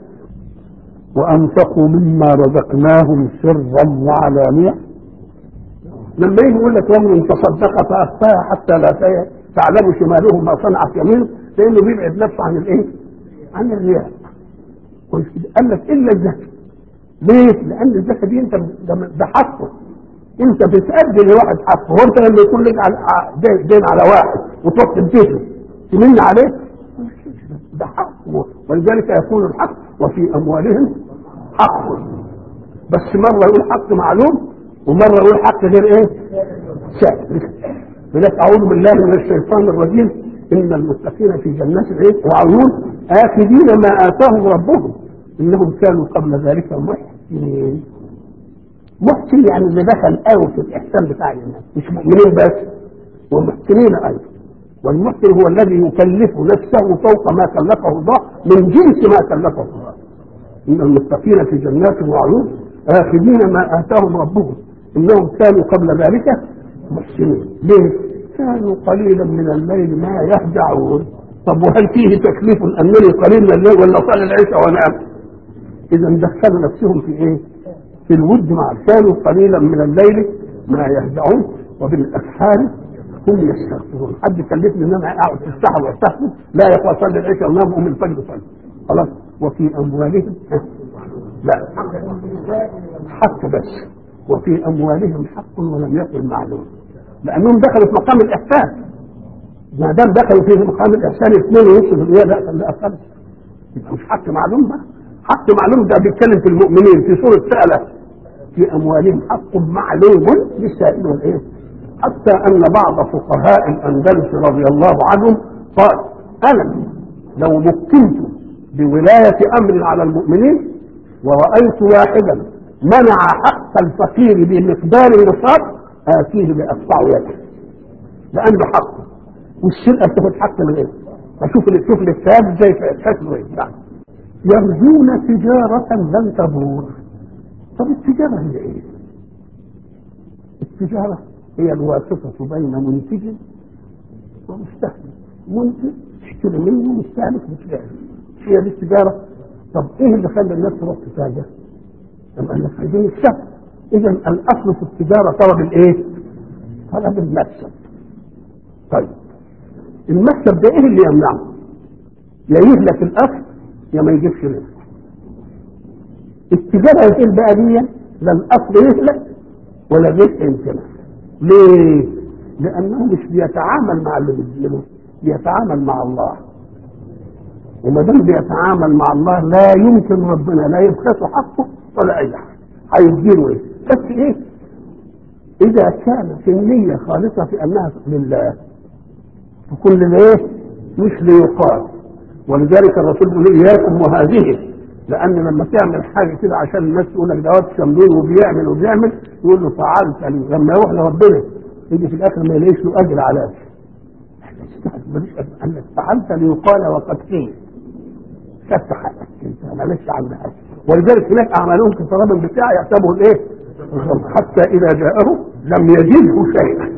وأنفقوا مما رزقناهم سرا وعلانية لما يجي يقول لك ومن تصدق فاخفاها حتى لا ت- تعلم شماله ما صنعت يمينه لانه بيبعد نفسه عن الايه؟ عن الرياء كويس كده؟ قال لك الا الزكاه ليه؟ لان الزكاه دي انت ده ده حقه انت بتأدي لواحد حقه هو انت لما يكون لك على ع- دين دين على واحد وتروح تديله تمن عليه ده حقه ولذلك يكون الحق وفي اموالهم حق بس مره يقول حق معلوم ومره يقول حق غير ايه؟ سائل لذلك اعوذ بالله من الشيطان الرجيم ان المتقين في جنات ايه وعيون اخذين ما اتاهم ربهم انهم كانوا قبل ذلك محسنين محسن يعني اللي دخل قوي في الاحسان بتاع الناس مش مؤمنين بس ومحسنين ايضا والمحسن هو الذي يكلف نفسه فوق ما كلفه الله من جنس ما كلفه الله ان المتقين في جنات وعيون اخذين ما اتاهم ربهم انهم كانوا قبل ذلك محسنين ليه؟ كانوا قليلا من الليل ما يهجعون طب وهل فيه تكليف انني قليل من الليل ولا صلي العشاء وانام؟ اذا دخلوا نفسهم في ايه؟ في الود مع كانوا قليلا من الليل ما يهجعون وبالاسحار هم يستغفرون حد كلفني ان انا اقعد في السحر واستغفر لا يا اخوان صلي العشاء وانام ومن الفجر صلي خلاص وفي اموالهم لا حق بس وفي اموالهم حق ولم يكن معلوم لانهم دخلوا في مقام الاحسان ما دام دخلوا في مقام الاحسان اثنين ونص في المية لا لا خالص يبقى مش حق معلوم بقى حق معلوم ده بيتكلم في المؤمنين في سوره سألة في اموالهم حق معلوم للسائل والايه حتى ان بعض فقهاء الاندلس رضي الله عنهم قال انا لو مكنت بولايه امر على المؤمنين ورأيت واحدا منع حق الفقير بمقدار النصاب آتيه بأقطع يده لأنه حقه والسرقة بتاخد حق من غيره فشوف شوف الإفساد زي شكله ايه يعني يرجون تجارة لن تبور طب التجارة هي ايه؟ التجارة هي الواسطة بين منتج ومستهلك منتج تشتري منه مستهلك بتبيع هي دي التجارة طب ايه اللي خلى الناس تروح تتاجر؟ لما قال لك عايزين الشهر اذا الاصل في التجاره طلب الايه؟ طلب المكسب طيب المكسب ده ايه اللي يمنعه؟ يا يهلك الاصل يا ما يجيبش رزق التجاره ايه بقى دي لا الاصل يهلك ولا الرزق يمكنه ليه؟ لانه مش بيتعامل مع اللي بيظلمه بيتعامل مع الله وما دام بيتعامل مع الله لا يمكن ربنا لا يبخسه حقه ولا اي حاجه هيديله ايه بس ايه اذا كانت النيه خالصه في انها لله فكل ايه مش ليقال ولذلك الرسول بيقول اياكم وهذه لان لما تعمل حاجه كده عشان الناس تقول لك ده واد شمبين وبيعمل وبيعمل يقول له فعلت لما يروح لربنا يجي في الاخر ما يلاقيش له اجر على ماليش قال لك فعلت ليقال وقد قيل خدت حقك انت معلش عند حاجه ولذلك هناك اعمالهم في الطلب بتاعه يحسبه الايه؟ حتى اذا جاءه لم يجده شيئا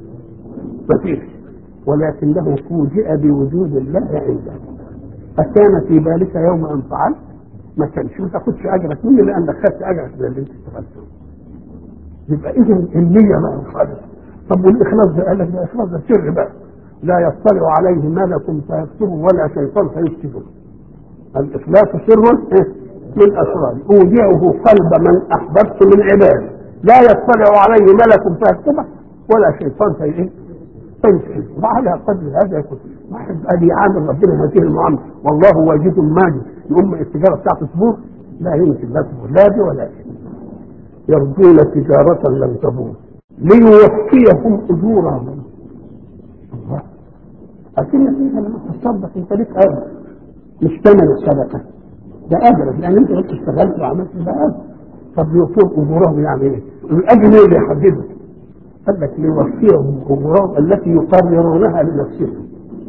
مفيش ولكنه فوجئ بوجود الله عنده أكان في ذلك يوم أن فعلت ما كانش ما تاخدش أجرك مني لأنك خدت أجرك من اللي أنت اشتغلته يبقى إذا النية ما خالص طب والإخلاص ده قال لك ده إخلاص ده سر بقى لا يطلع عليه ملك فيكتبه ولا شيطان فيكتبه الإخلاص سر من أسرار أودعه قلب من أحببت من عبادي لا يطلع عليه ملك فيكتبه ولا شيطان في إيه؟ فيمسكه وعلى قدر هذا يكون واحد قال يعامل ربنا هذه المعامله والله واجد ماجد يقوم التجاره بتاعته تبور لا يمكن لا تبور لا دي ولا دي يرجون تجارة لن تبور ليوفيهم أجورهم الله أكن انت لما تصدق انت ليك اجر مش ثمن الصدقه ده اجر لان انت قلت اشتغلت وعملت ده اجر طب يوفيهم اجورهم يعني ايه؟ الاجر ايه اللي يحدده؟ قال لك ليوفيهم اجورهم التي يقررونها لنفسهم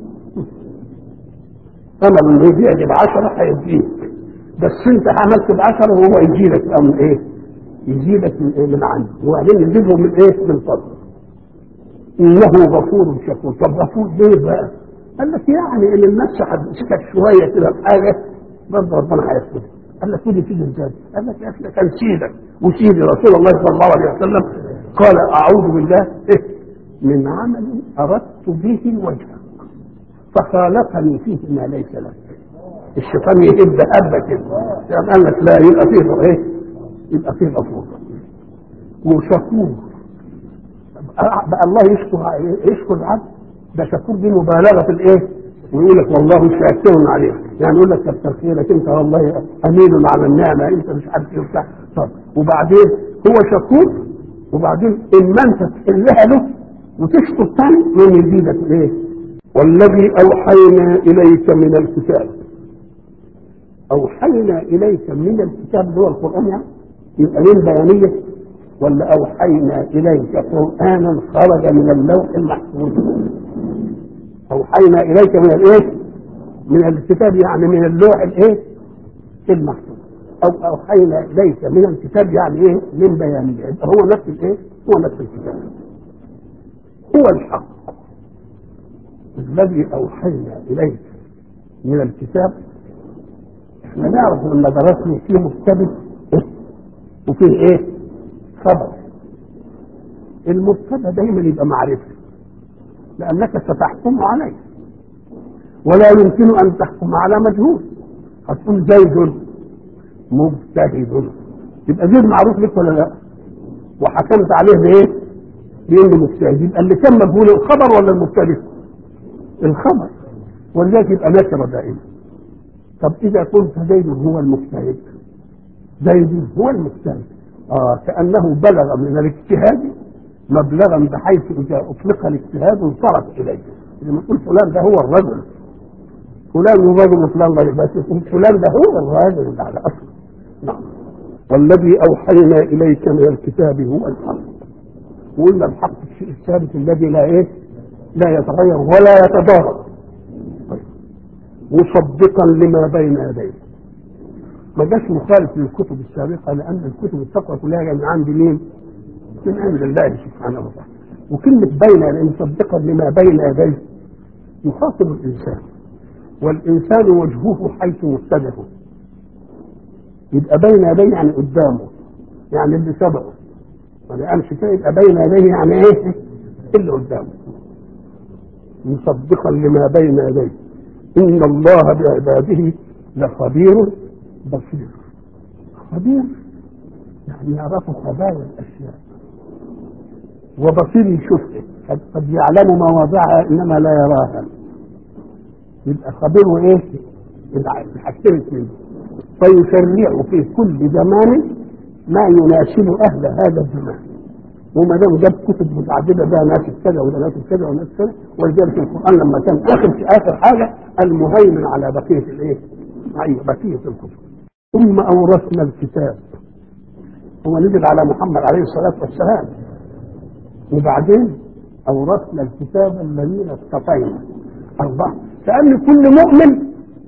انا اللي يبيع بعشرة هيديك بس انت عملت بعشرة وهو يجي لك من ايه؟ يزيدك من ايه؟ من عنده وبعدين يزيده من ايه؟ من فضله انه غفور شكور طب غفور ليه بقى؟ قال لك يعني ان النفس هتمسكك شويه كده بحاجه برضه ربنا هيسكتك قال لك ودي تيجي ازاي؟ قال لك يا اخي ده كان سيدك وسيدي رسول الله صلى الله عليه وسلم قال اعوذ بالله إيه؟ من عمل اردت به وجهك فخالفني فيه ما ليس لك الشيطان يهب هبه كده يعني قال لك لا يبقى فيه ايه؟ يبقى فيه غفور وشكور بقى الله يشكر يشكر العبد ده شكور دي مبالغه في الايه؟ ويقول لك والله شاكر عليه يعني يقول لك كتر خيرك انت والله امين على النعمه انت مش عارف ايه وبتاع طب وبعدين هو شكور وبعدين اما انت تحلها له وتشكر تاني يوم يزيدك ايه؟ والذي أوحينا إليك من الكتاب أوحينا إليك من الكتاب اللي هو القرآن يعني يبقى من بيانية ولا أوحينا إليك قرآنا خرج من اللوح المحفوظ أوحينا إليك من الإيه؟ من الكتاب يعني من اللوح الإيه؟ المحفوظ أو أوحينا إليك من الكتاب يعني إيه؟ من بيانية يبقى هو نفس الإيه؟ هو نفس الكتاب هو الحق الذي أوحينا إليك من الكتاب احنا نعرف لما درسنا فيه مبتدئ وفيه ايه خبر المبتدا دايما يبقى معرفه لانك ستحكم عليه ولا يمكن ان تحكم على مجهول هتقول زيد مجتهد يبقى زيد معروف لك ولا لا وحكمت عليه بايه بانه مجتهد يبقى اللي كان مجهول الخبر ولا المبتدئ الخبر ولذلك يبقى نكره دائما طب اذا قلت زيد هو المجتهد زيد هو المجتهد آه كأنه بلغ من الاجتهاد مبلغا بحيث إذا أطلق الاجتهاد انصرف إليه لما تقول فلان ده هو الرجل فلان الرجل وفلان لا يبقى فلان ده هو الرجل اللي على أصله نعم والذي أوحينا إليك من الكتاب هو الحق وقلنا الحق الشيء الثابت الذي لا إيه لا يتغير ولا يتضارب طيب. مصدقا لما بين يديه ما جاش مخالف للكتب السابقة لأن الكتب التقوى كلها جاية من عند مين؟ من عند الله سبحانه وتعالى وكلمة بين يعني مصدقا لما بين يديه يخاطب الإنسان والإنسان وجهه حيث متجهه يبقى بين يديه يعني قدامه يعني اللي سبقه ما قالش كده يبقى بين يديه يعني ايه؟ اللي قدامه مصدقا لما بين يديه إن الله بعباده لخبير بصير خبير يعني يعرف خبايا الاشياء وبصير يشوفها قد يعلم مواضعها انما لا يراها يبقى خبير وايه الحاجتين اثنين فيشرع في كل زمان ما يناسب اهل هذا الزمان وما دام جاب كتب متعدده ده ناس كذا وده ناس كذا وناس كذا ولذلك القران لما كان اخر في اخر حاجه المهيمن على بقيه الايه؟ ايوه بقيه الكتب ثم أورثنا الكتاب هو نزل على محمد عليه الصلاة والسلام وبعدين أورثنا الكتاب الذين اصطفينا أربعة كأن كل مؤمن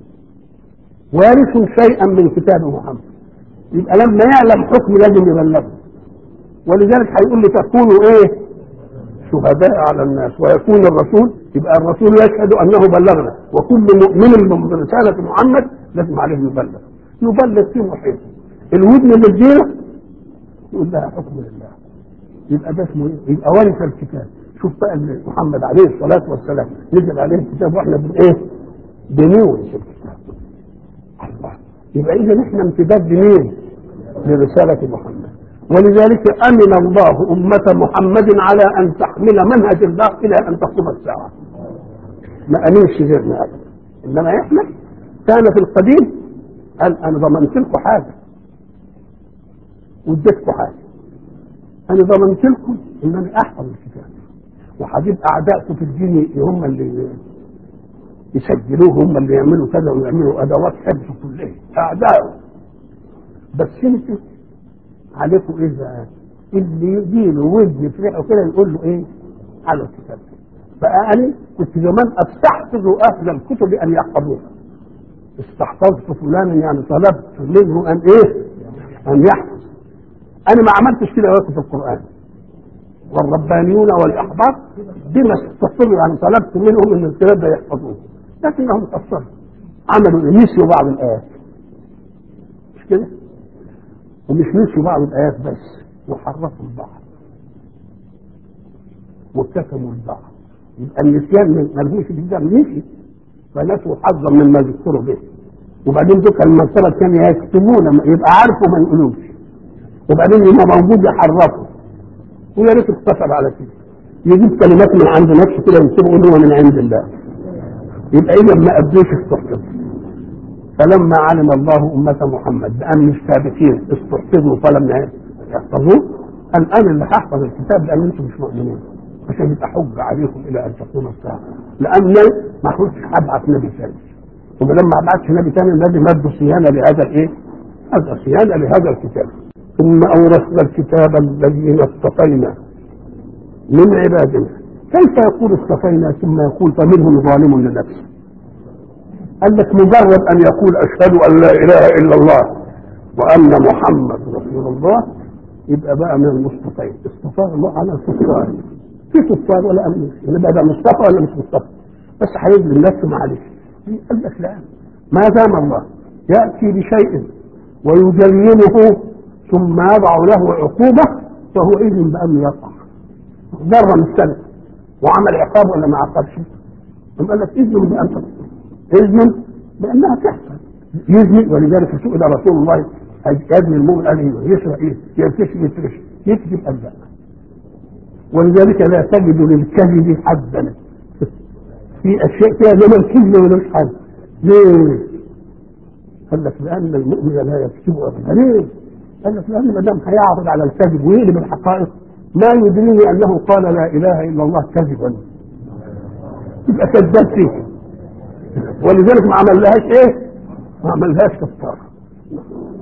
وارث شيئا من كتاب محمد يبقى لما يعلم حكم لازم يبلغه ولذلك هيقول لي تكونوا ايه شهداء على الناس ويكون الرسول يبقى الرسول يشهد انه بلغنا وكل مؤمن برسالة محمد لازم عليه يبلغ يبلغ في محيطه الودن اللي تجيله يقول لها حكم لله يبقى ده اسمه ايه؟ يبقى ورث الكتاب شوف بقى ان محمد عليه الصلاه والسلام نزل عليه الكتاب واحنا بن ايه؟ بنورث الكتاب الله يبقى اذا احنا امتداد لمين؟ لرساله محمد ولذلك امن الله امه محمد على ان تحمل منهج الله الى ان تقوم الساعه ما امنش غيرنا ابدا انما احنا كان في القديم قال انا ضمنت لكم حاجه واديتكم حاجه انا ضمنت لكم ان انا احفظ الكتاب وهجيب اعدائكم في الدين هم اللي يسجلوه هم اللي يعملوا كذا ويعملوا ادوات حفظ كلها اعدائه بس انتوا عليكم ايه بقى؟ اللي يجي له ودن يفرحه كده يقول له ايه؟ على الكتاب بقى انا كنت زمان استحفظ اهل الكتب ان يحفظوها استحفظت فلانا يعني طلبت منه ان ايه؟ ان يحفظ انا ما عملتش كده وقت في القران والربانيون والاحبار بما استحفظوا يعني طلبت منهم ان الكتاب ده يحفظوه لكنهم قصروا عملوا إيه؟ نسيوا بعض الايات مش كده؟ ومش نسيوا بعض الايات بس وحرفوا البعض وكتموا البعض يبقى النسيان ملهوش في الجامع نسي فنسوا حظا مما ذكروا به وبعدين ذكر المرتبه الثانيه يكتمون يبقى عارفوا ما يقولوش وبعدين يبقى موجود يحرفوا ويا ريت اقتصر على كده يجيب كلمات من عند نفسه كده ويسيبه يقول هو من عند الله يبقى اذا ما ادوش استحفظ فلما علم الله أمة محمد بأن مش ثابتين استحفظوا فلم يحفظوه قال أنا اللي هحفظ الكتاب لأن أنتم مش مؤمنين عشان يبقى حجه عليكم الى ان تقوم الساعه لان ما كنتش هبعث نبي ثاني ولما ما ابعثش نبي ثاني لازم ادوا صيانه لهذا الايه؟ هذا صيانه لهذا الكتاب ثم اورثنا الكتاب الذين اصطفينا من عبادنا كيف يقول اصطفينا ثم يقول فمنهم ظالم لنفسه قال لك مجرد ان يقول اشهد ان لا اله الا الله وان محمد رسول الله يبقى بقى من المصطفين اصطفى الله على الكفار في كفار ولا امن يبقى ده مصطفى ولا مش مصطفى بس هيظلم نفسه معلش قال لك لا ما دام الله ياتي بشيء ويجرمه ثم يضع له عقوبه فهو اذن بان يقع ضر من السنه وعمل عقاب ولا ما عقبش قال لك اذن بان تقع اذن بانها تحصل يزني ولذلك سئل رسول الله يزني المؤمن قال ايه يسرق ايه يرتشي يترش يكذب ابدا ولذلك لا تجد للكذب حدا في اشياء فيها انما الكذب ملوش حد ليه؟ قال لك لان المؤمن لا يكذب ابدا ليه؟ قال لك لان ما دام هيعرض على الكذب ويقلب الحقائق ما يدريني انه قال لا اله الا الله كذبا يبقى كذاب فيه ولذلك ما عملهاش ايه؟ ما عملهاش كفاره